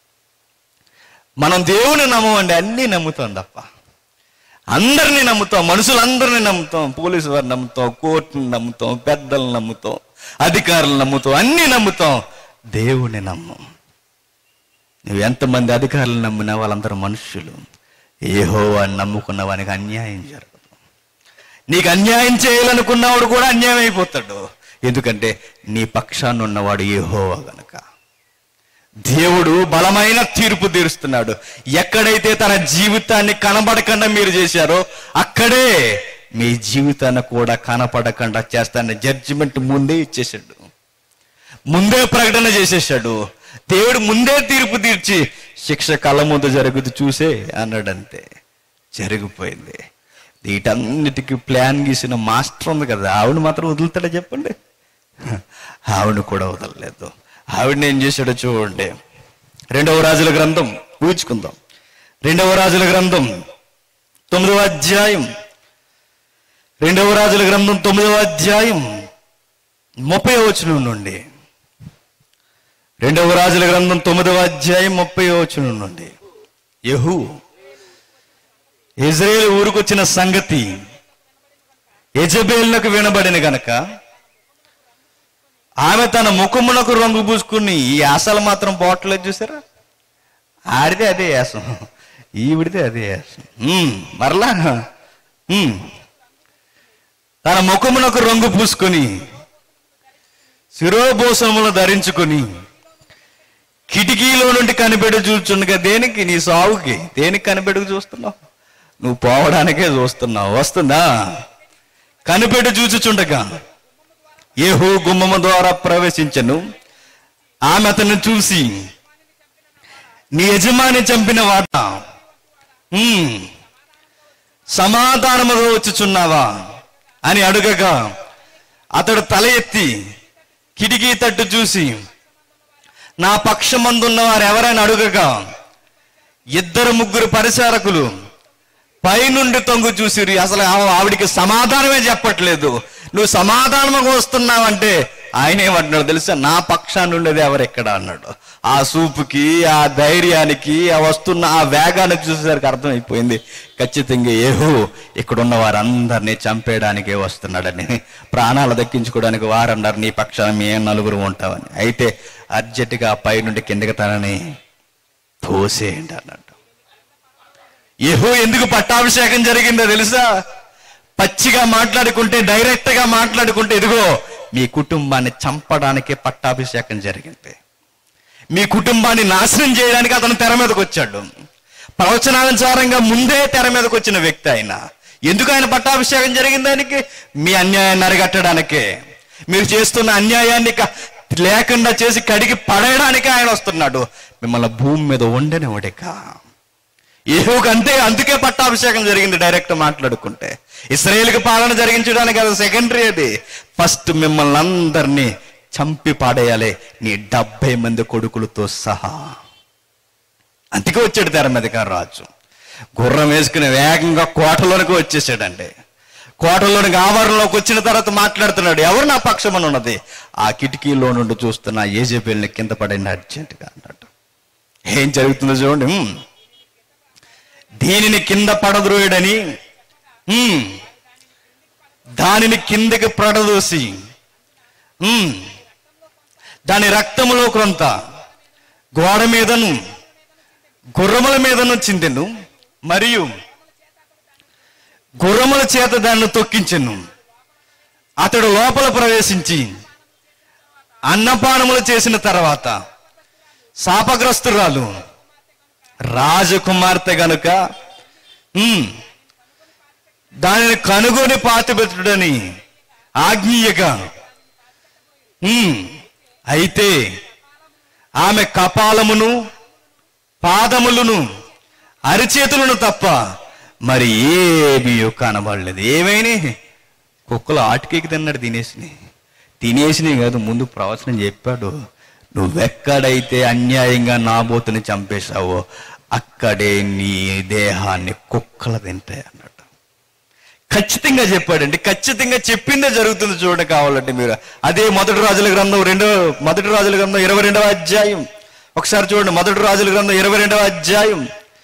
మనం దేవుని నమ్మమండి అన్నీ నమ్ముతాం తప్ప అందరినీ నమ్ముతాం మనుషులందరినీ నమ్ముతాం పోలీసు వారిని నమ్ముతాం కోర్టుని నమ్ముతాం పెద్దలను నమ్ముతాం అధికారులను నమ్ముతాం అన్నీ నమ్ముతాం దేవుని నమ్మం నువ్వు ఎంతమంది అధికారులు నమ్మినా వాళ్ళందరూ మనుష్యులు ఏహో అని నమ్ముకున్న వానికి అన్యాయం జరగదు నీకు అన్యాయం చేయాలనుకున్నవాడు కూడా అన్యాయం అయిపోతాడు ఎందుకంటే నీ పక్షాన్ని ఉన్నవాడు ఏహోవా గనక దేవుడు బలమైన తీర్పు తీరుస్తున్నాడు ఎక్కడైతే తన జీవితాన్ని కనబడకుండా మీరు చేశారో అక్కడే మీ జీవితాన్ని కూడా కనపడకుండా చేస్తానని జడ్జిమెంట్ ముందే ఇచ్చేసాడు ముందే ప్రకటన చేసేసాడు దేవుడు ముందే తీర్పు తీర్చి శిక్ష కళ్ళ ముందు జరుగుతూ చూసే అన్నాడు అంతే జరిగిపోయింది వీటన్నిటికీ ప్లాన్ గీసిన మాస్టర్ ఉంది కదా ఆవిడ మాత్రం వదులుతాడా చెప్పండి ఆవిడ కూడా వదలలేదు ఆవిడని ఏం చేశాడో చూడండి రెండవ రాజుల గ్రంథం ఊహించుకుందాం రెండవ రాజుల గ్రంథం తొమ్మిదవ అధ్యాయం రెండవ రాజుల గ్రంథం తొమ్మిదవ అధ్యాయం ముప్పై వచనం నుండి రెండవ రాజుల గ్రంథం తొమ్మిదవ అధ్యాయం ముప్పై వచనం నుండి యహూ ఇజ్రాయేల్ ఊరుకొచ్చిన సంగతి యజబేలునకు వినబడిన గనక ఆమె తన ముఖమునకు రంగు పూసుకుని ఈ ఆశలు మాత్రం పోవట్లేదు చూసారా ఆడితే అదే వేసం ఈవిడితే అదే వేసం ఉమ్, మరలా ఉమ్. తన ముఖమునకు రంగు పూసుకొని శిరోభూషణములు ధరించుకొని కిటికీలో నుండి కనిపెడు చూచుండగా దేనికి నీ సావుకి దేనికి కనిపెడుకు చూస్తున్నావు నువ్వు పోవడానికే చూస్తున్నావు వస్తుందా కనిపెడు చూచుచుండగా ఏహో గుమ్మము ద్వారా ప్రవేశించను ఆమె అతన్ని చూసి నీ యజమాని చంపిన వాట ఉమ్, సమాధానముగా వచ్చుచున్నావా అని అడుగగా అతడు తల ఎత్తి కిటికీ తట్టు చూసి నా పక్షమందున్న వారు ఎవరైనా అడుగగా ఇద్దరు ముగ్గురు పరిచారకులు పైనుండి తొంగు చూసిరి అసలు ఆ- ఆవిడికి సమాధానమే చెప్పట్లేదు నువ్వు సమాధానంగా వస్తున్నావంటే ఆయన ఏమంటున్నాడు తెలుసా నా పక్షాన్ని ఉండేది ఎవరెక్కడ అన్నాడు ఆ సూపుకి ఆ ధైర్యానికి ఆ వస్తున్న ఆ వేగాన్ని చూసేసరికి అర్థమైపోయింది ఖచ్చితంగా ఏహో ఇక్కడున్న వారందరినీ చంపేయడానికే వస్తున్నాడని ప్రాణాలు దక్కించుకోవడానికి వారన్నారు నీ పక్షాన మేము నలుగురు ఉంటామని అయితే అర్జెంటుగా ఆ పై నుండి కిందకి తనని తోసేయండి అన్నట్టు యెహో ఎందుకు పట్టాభిషేకం జరిగిందో తెలుసా పచ్చిగా మాట్లాడుకుంటే డైరెక్ట్ గా మాట్లాడుకుంటే ఇదిగో మీ కుటుంబాన్ని చంపడానికే పట్టాభిషేకం జరిగింది మీ కుటుంబాన్ని నాశనం చేయడానికి అతను తెర మీదకి వచ్చాడు ప్రవచనానుసారంగా ముందే తెర మీదకి వచ్చిన వ్యక్తి ఆయన ఎందుకు ఆయన పట్టాభిషేకం జరిగింది ఆయనకి మీ అన్యాయాన్ని అరిగట్టడానికే మీరు చేస్తున్న అన్యాయాన్ని క- లేకుండా చేసి కడిగి పడేయడానికి ఆయన వస్తున్నాడు మిమ్మల్ని భూమి మీద ఉండనివ్వడేక ఏహోకు అంతే అందుకే పట్టాభిషేకం జరిగింది డైరెక్ట్ మాట్లాడుకుంటే ఇస్రాయేల్కి పాలన జరిగించడానికి అది సెకండరీ అది ఫస్ట్ మిమ్మల్ని అందరినీ చంపి పాడేయాలి నీ డెబ్బై మంది కొడుకులతో సహా అందుకే వచ్చాడు తెర మీదకి ఆ రాజు గుర్రం వేసుకుని వేగంగా కోటలోనికి వచ్చేసాడండి కోటలోనికి ఆవరణలోకి వచ్చిన తర్వాత మాట్లాడుతున్నాడు ఎవరు నా పక్షమని ఉన్నది ఆ కిటికీలో నుండి చూస్తున్న ఏజేబీల్ని కింద పడింది అర్జెంటుగా అన్నట్టు ఏం జరుగుతుందో చూడండి ఉమ్. దీనిని కింద పడద్రోయుడని ఉమ్, దానిని కిందకి పడదోసి ఉమ్, దాని రక్తములో కొంత గోడ మీదను గుర్రముల మీదను చిందెను మరియు గుర్రముల చేత దాన్ని తొక్కించెను అతడు లోపల ప్రవేశించి అన్నపానములు చేసిన తర్వాత శాపగ్రస్తురాలు రాజకుమార్తె గనుక ఉమ్, దానిని కనుగొని పాతిపెట్టుడని ఆజ్ఞీయగా ఉమ్, అయితే ఆమె కపాలమును పాదములను అరిచేతులను తప్ప మరి ఏమీ కనబడలేదు ఏమైనా కుక్కలు ఆటికేకి తిన్నాడు తినేసిని తినేసినాయి కాదు ముందు ప్రవచనం చెప్పాడు నువ్వెక్కడైతే అన్యాయంగా నాబోతుని చంపేశావో అక్కడే నీ దేహాన్ని కుక్కలు తింటాయి అన్నట్టు ఖచ్చితంగా చెప్పాడండి ఖచ్చితంగా చెప్పిందే జరుగుతుంది చూడండి కావాలంటే మీరు అదే మొదటి రాజుల గ్రంథం రెండో మొదటి రాజుల గ్రంథం ఇరవై రెండవ అధ్యాయం ఒకసారి చూడండి మొదటి రాజుల గ్రంథం ఇరవై రెండవ అధ్యాయం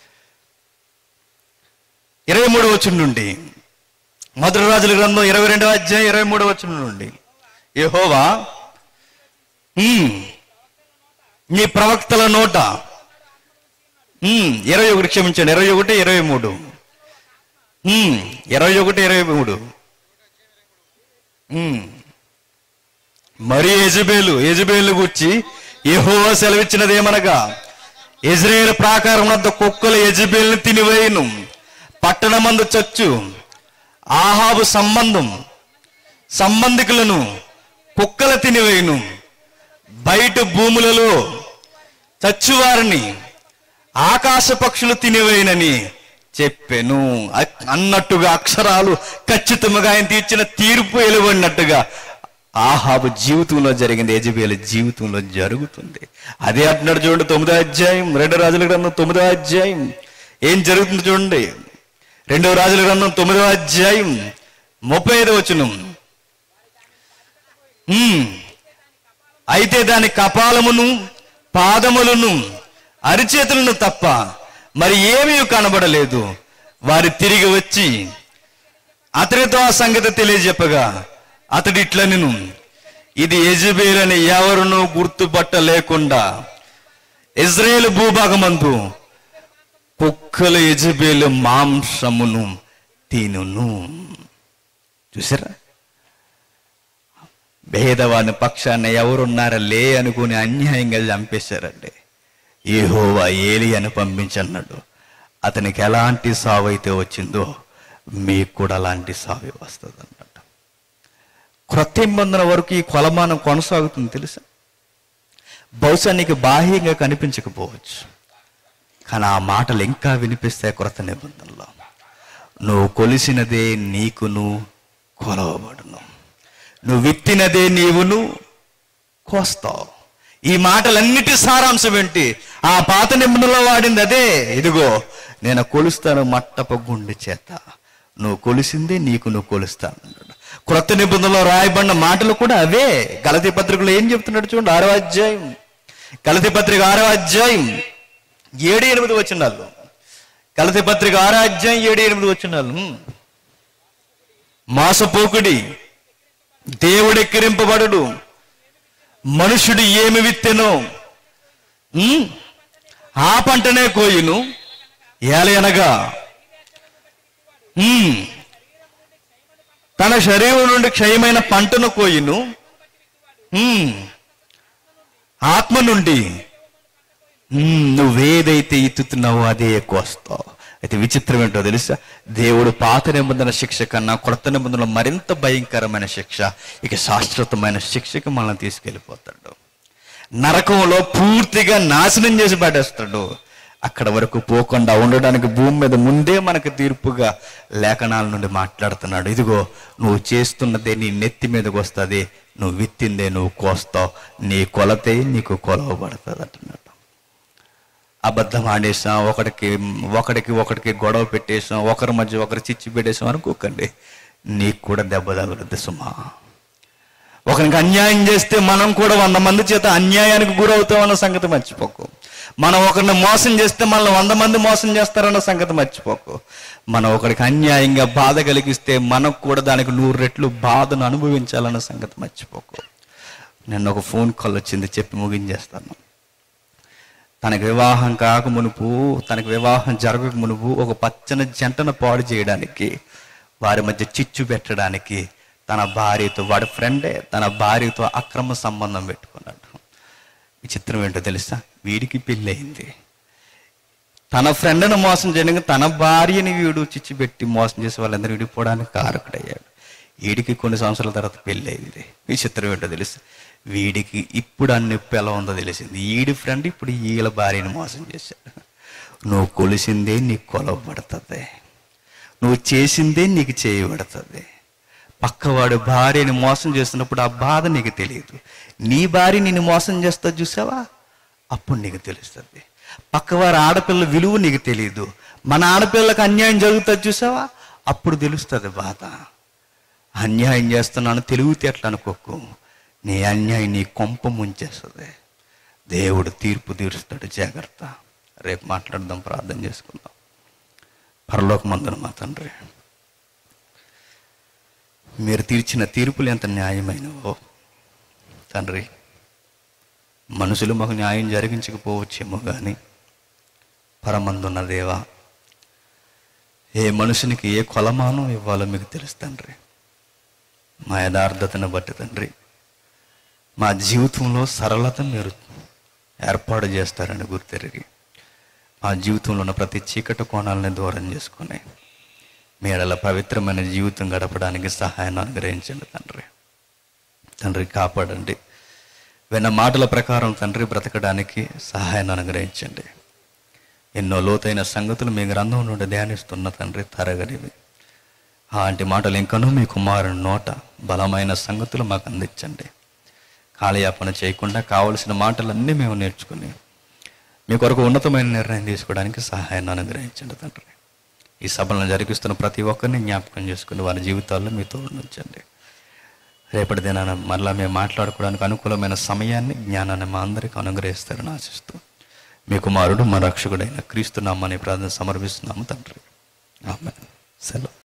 ఇరవై మూడవ వచ్చిన నుండి మొదటి రాజుల గ్రంథం ఇరవై రెండవ అధ్యాయం ఇరవై మూడవ వచ్చిన నుండి యెహోవా ఉమ్, నీ ప్రవక్తల నోట ఉమ్, ఇరవై ఒకటి క్షమించండి ఇరవై ఒకటి ఇరవై మూడు ఉమ్, ఇరవై ఒకటి ఇరవై మూడు ఉమ్. మరి యజబేలు యజబేలు గుర్చి యెహోవా సెలవిచ్చినదేమనగా ఇజ్రాయేల్ ప్రాకారం వద్ద కుక్కలు యజబేల్ని తినివేయును పట్టణమందు చచ్చు ఆహాబు సంబంధం సంబంధికులను కుక్కల తినివేయును బయట భూములలో చచ్చువారిని ఆకాశ పక్షులు తినివేయనని చెప్పెను అ- అన్నట్టుగా అక్షరాలు ఖచ్చితంగా ఆయన తీర్చిన తీర్పు వెలువడినట్టుగా ఆహాబు జీవితంలో జరిగింది యజబేలు జీవితంలో జరుగుతుంది అదే అంటున్నాడు చూడండి తొమ్మిదో అధ్యాయం రెండో రాజుల గ్రంథం తొమ్మిదో అధ్యాయం ఏం జరుగుతుంది చూడండి రెండవ రాజుల గ్రంథం తొమ్మిదో అధ్యాయం ముప్పై ఐదో వచనం ఉమ్. అయితే దాని కపాలమును పాదములను అరిచేతులను తప్ప మరి ఏమీ కనబడలేదు వారి తిరిగి వచ్చి అతనితో ఆ సంగతి తెలియజెప్పగా అతడు ఇట్లా నేను ఇది యజబేలని ఎవరునూ గుర్తుపట్టలేకుండా ఇజ్రాయేల్ భూభాగమందు కుక్కల యజబేలు మాంసమును తినును చూసారా భేదవాని పక్షాన ఎవరున్నారా లే అనుకుని అన్యాయంగా చంపేశారండి ఏహోవా ఏలి అని పంపించన్నాడు అతనికి ఎలాంటి సావు అయితే వచ్చిందో మీకు కూడా అలాంటి సావే వస్తుంది అన్నట్టు క్రొత్త నిబంధన వరకు ఈ కొలమానం కొనసాగుతుంది తెలుసా బహుశా నీకు బాహ్యంగా కనిపించకపోవచ్చు కానీ ఆ మాటలు ఇంకా వినిపిస్తాయి క్రొత్త నిబంధనలో నువ్వు కొలిసినదే నీకును కొలవబడును నువ్వు విత్తినదే నీవును కోస్తావు ఈ మాటలన్నిటి సారాంశం ఏంటి ఆ పాత నిబంధనలో వాడింది అదే ఇదిగో నేను కొలుస్తాను మట్టప గుండె చేత నువ్వు కొలిసిందే నీకు నువ్వు కొలుస్తాను అన్నాడు క్రొత్త నిబంధనలో రాయబడిన మాటలు కూడా అవే గలతి పత్రికలో ఏం చెప్తున్నాడు చూడండి ఆరో అధ్యాయం గలతి పత్రిక ఆరో అధ్యాయం ఏడు ఎనిమిది వచ్చినాళ్ళు గలతి పత్రిక ఆరో అధ్యాయం ఏడు ఎనిమిది వచ్చినాళ్ళు మాసపోకుడి దేవుడెక్కిరింపబడుడు మనుషుడు ఏమి విత్తెనో ఉమ్, ఆ పంటనే కోయును ఏలయనగా ఉమ్, తన శరీరం నుండి క్షయమైన పంటను కోయును ఉమ్, ఆత్మ నుండి ఉమ్, నువ్వేదైతే ఇత్తుతున్నావో అదే కోస్తావు అయితే విచిత్రం ఏంటో తెలుసా దేవుడు పాత నిబంధన శిక్ష కన్నా కొత్త నిబంధనలో మరింత భయంకరమైన శిక్ష ఇక శాశ్వతమైన శిక్షకి మనల్ని తీసుకెళ్ళిపోతాడు నరకంలో పూర్తిగా నాశనం చేసి పడేస్తాడు అక్కడ వరకు పోకుండా ఉండడానికి భూమి మీద ముందే మనకు తీర్పుగా లేఖనాల నుండి మాట్లాడుతున్నాడు ఇదిగో నువ్వు చేస్తున్నదే నీ నెత్తి మీదకి వస్తుంది నువ్వు విత్తిందే నువ్వు కోస్తావు నీ కొలతే నీకు కొలవబడుతుంది అంటున్నాడు అబద్ధం ఆడేసాం ఒకడికి ఒకడికి ఒకడికి గొడవ పెట్టేసాం ఒకరి మధ్య ఒకరు చిచ్చి పెట్టేసాం అనుకోకండి నీకు కూడా దెబ్బ తగులుద్ది సుమా ఒకరికి అన్యాయం చేస్తే మనం కూడా వంద మంది చేత అన్యాయానికి గురవుతాం అన్న సంగతి మర్చిపోకు మనం ఒకరిని మోసం చేస్తే మనల్ని వంద మంది మోసం చేస్తారన్న సంగతి మర్చిపోకు మనం ఒకరికి అన్యాయంగా బాధ కలిగిస్తే మనకు కూడా దానికి నూరు రెట్లు బాధను అనుభవించాలన్న సంగతి మర్చిపోకు నిన్న ఒక ఫోన్ కాల్ వచ్చింది చెప్పి ముగించేస్తాను తనకి వివాహం కాక మునుపు తనకి వివాహం జరగక మునుపు ఒక పచ్చని జంటను పాడు చేయడానికి వారి మధ్య చిచ్చు పెట్టడానికి తన భార్యతో వాడి ఫ్రెండే తన భార్యతో అక్రమ సంబంధం పెట్టుకున్నాడు విచిత్రం ఏంటో తెలుసా వీడికి పెళ్ళయింది తన ఫ్రెండ్ను మోసం చేయడానికి తన భార్యని వీడు చిచ్చు పెట్టి మోసం చేసి వాళ్ళందరూ విడిపోవడానికి కారకుడయ్యాడు వీడికి కొన్ని సంవత్సరాల తర్వాత పెళ్ళి అయింది విచిత్రం ఏంటో తెలుసు వీడికి ఇప్పుడు ఆ నొప్పి ఎలా ఉందో తెలిసింది ఈడి ఫ్రెండ్ ఇప్పుడు ఈల భార్యని మోసం చేశాడు నువ్వు కొలిసిందే నీకు కొలవబడుతుంది నువ్వు చేసిందే నీకు చేయబడుతుంది పక్కవాడు భార్యని మోసం చేస్తున్నప్పుడు ఆ బాధ నీకు తెలియదు నీ భార్య నిన్ను మోసం చేస్తా చూసావా అప్పుడు నీకు తెలుస్తుంది పక్కవారి ఆడపిల్ల విలువ నీకు తెలియదు మన ఆడపిల్లకి అన్యాయం జరుగుతుంది చూసావా అప్పుడు తెలుస్తుంది బాధ అన్యాయం చేస్తున్నాను తెలివితేటలు అనుకోకు నీ అన్యాయం నీ కొంప ముంచేస్తుంది దేవుడు తీర్పు తీరుస్తాడు జాగ్రత్త రేపు మాట్లాడదాం ప్రార్థన చేసుకుందాం పరలోకమందున మా తండ్రి మీరు తీర్చిన తీర్పులు ఎంత న్యాయమైనవో తండ్రి మనుషులు మాకు న్యాయం జరిగించకపోవచ్చేమో కానీ పరమందున్న దేవా ఏ మనుషునికి ఏ కొలమానం ఇవ్వాలో మీకు తెలుసు తండ్రి మా యథార్థతను బట్టి తండ్రి మా జీవితంలో సరళత మీరు ఏర్పాటు చేస్తారని గుర్తెరిగి మా జీవితంలో ఉన్న ప్రతి చీకటి కోణాలని దూరం చేసుకొని మీడల పవిత్రమైన జీవితం గడపడానికి సహాయాన్ని అనుగ్రహించండి తండ్రి తండ్రి కాపాడండి విన్న మాటల ప్రకారం తండ్రి బ్రతకడానికి సహాయాన్ని అనుగ్రహించండి ఎన్నో లోతైన సంగతులు మీ గ్రంథం నుండి ధ్యానిస్తున్న తండ్రి తరగనివి అలాంటి మాటలు ఇంకనూ మీ కుమారుని నోట బలమైన సంగతులు మాకు అందించండి కాలయాపన చేయకుండా కావలసిన మాటలన్నీ మేము నేర్చుకుని మీ కొరకు ఉన్నతమైన నిర్ణయం తీసుకోవడానికి సహాయాన్ని అనుగ్రహించండి తండ్రి ఈ సభలను జరిగిస్తున్న ప్రతి ఒక్కరిని జ్ఞాపకం చేసుకుని వారి జీవితాల్లో మీ తోడు ఉంచండి రేపటి దినాన మరలా మేము మాట్లాడుకోవడానికి అనుకూలమైన సమయాన్ని జ్ఞానాన్ని మా అందరికీ అనుగ్రహిస్తారని ఆశిస్తూ మీ కుమారుడు మా రక్షకుడైన క్రీస్తు నామని ప్రార్థన సమర్పిస్తున్నాము తండ్రి ఆమె సెలవు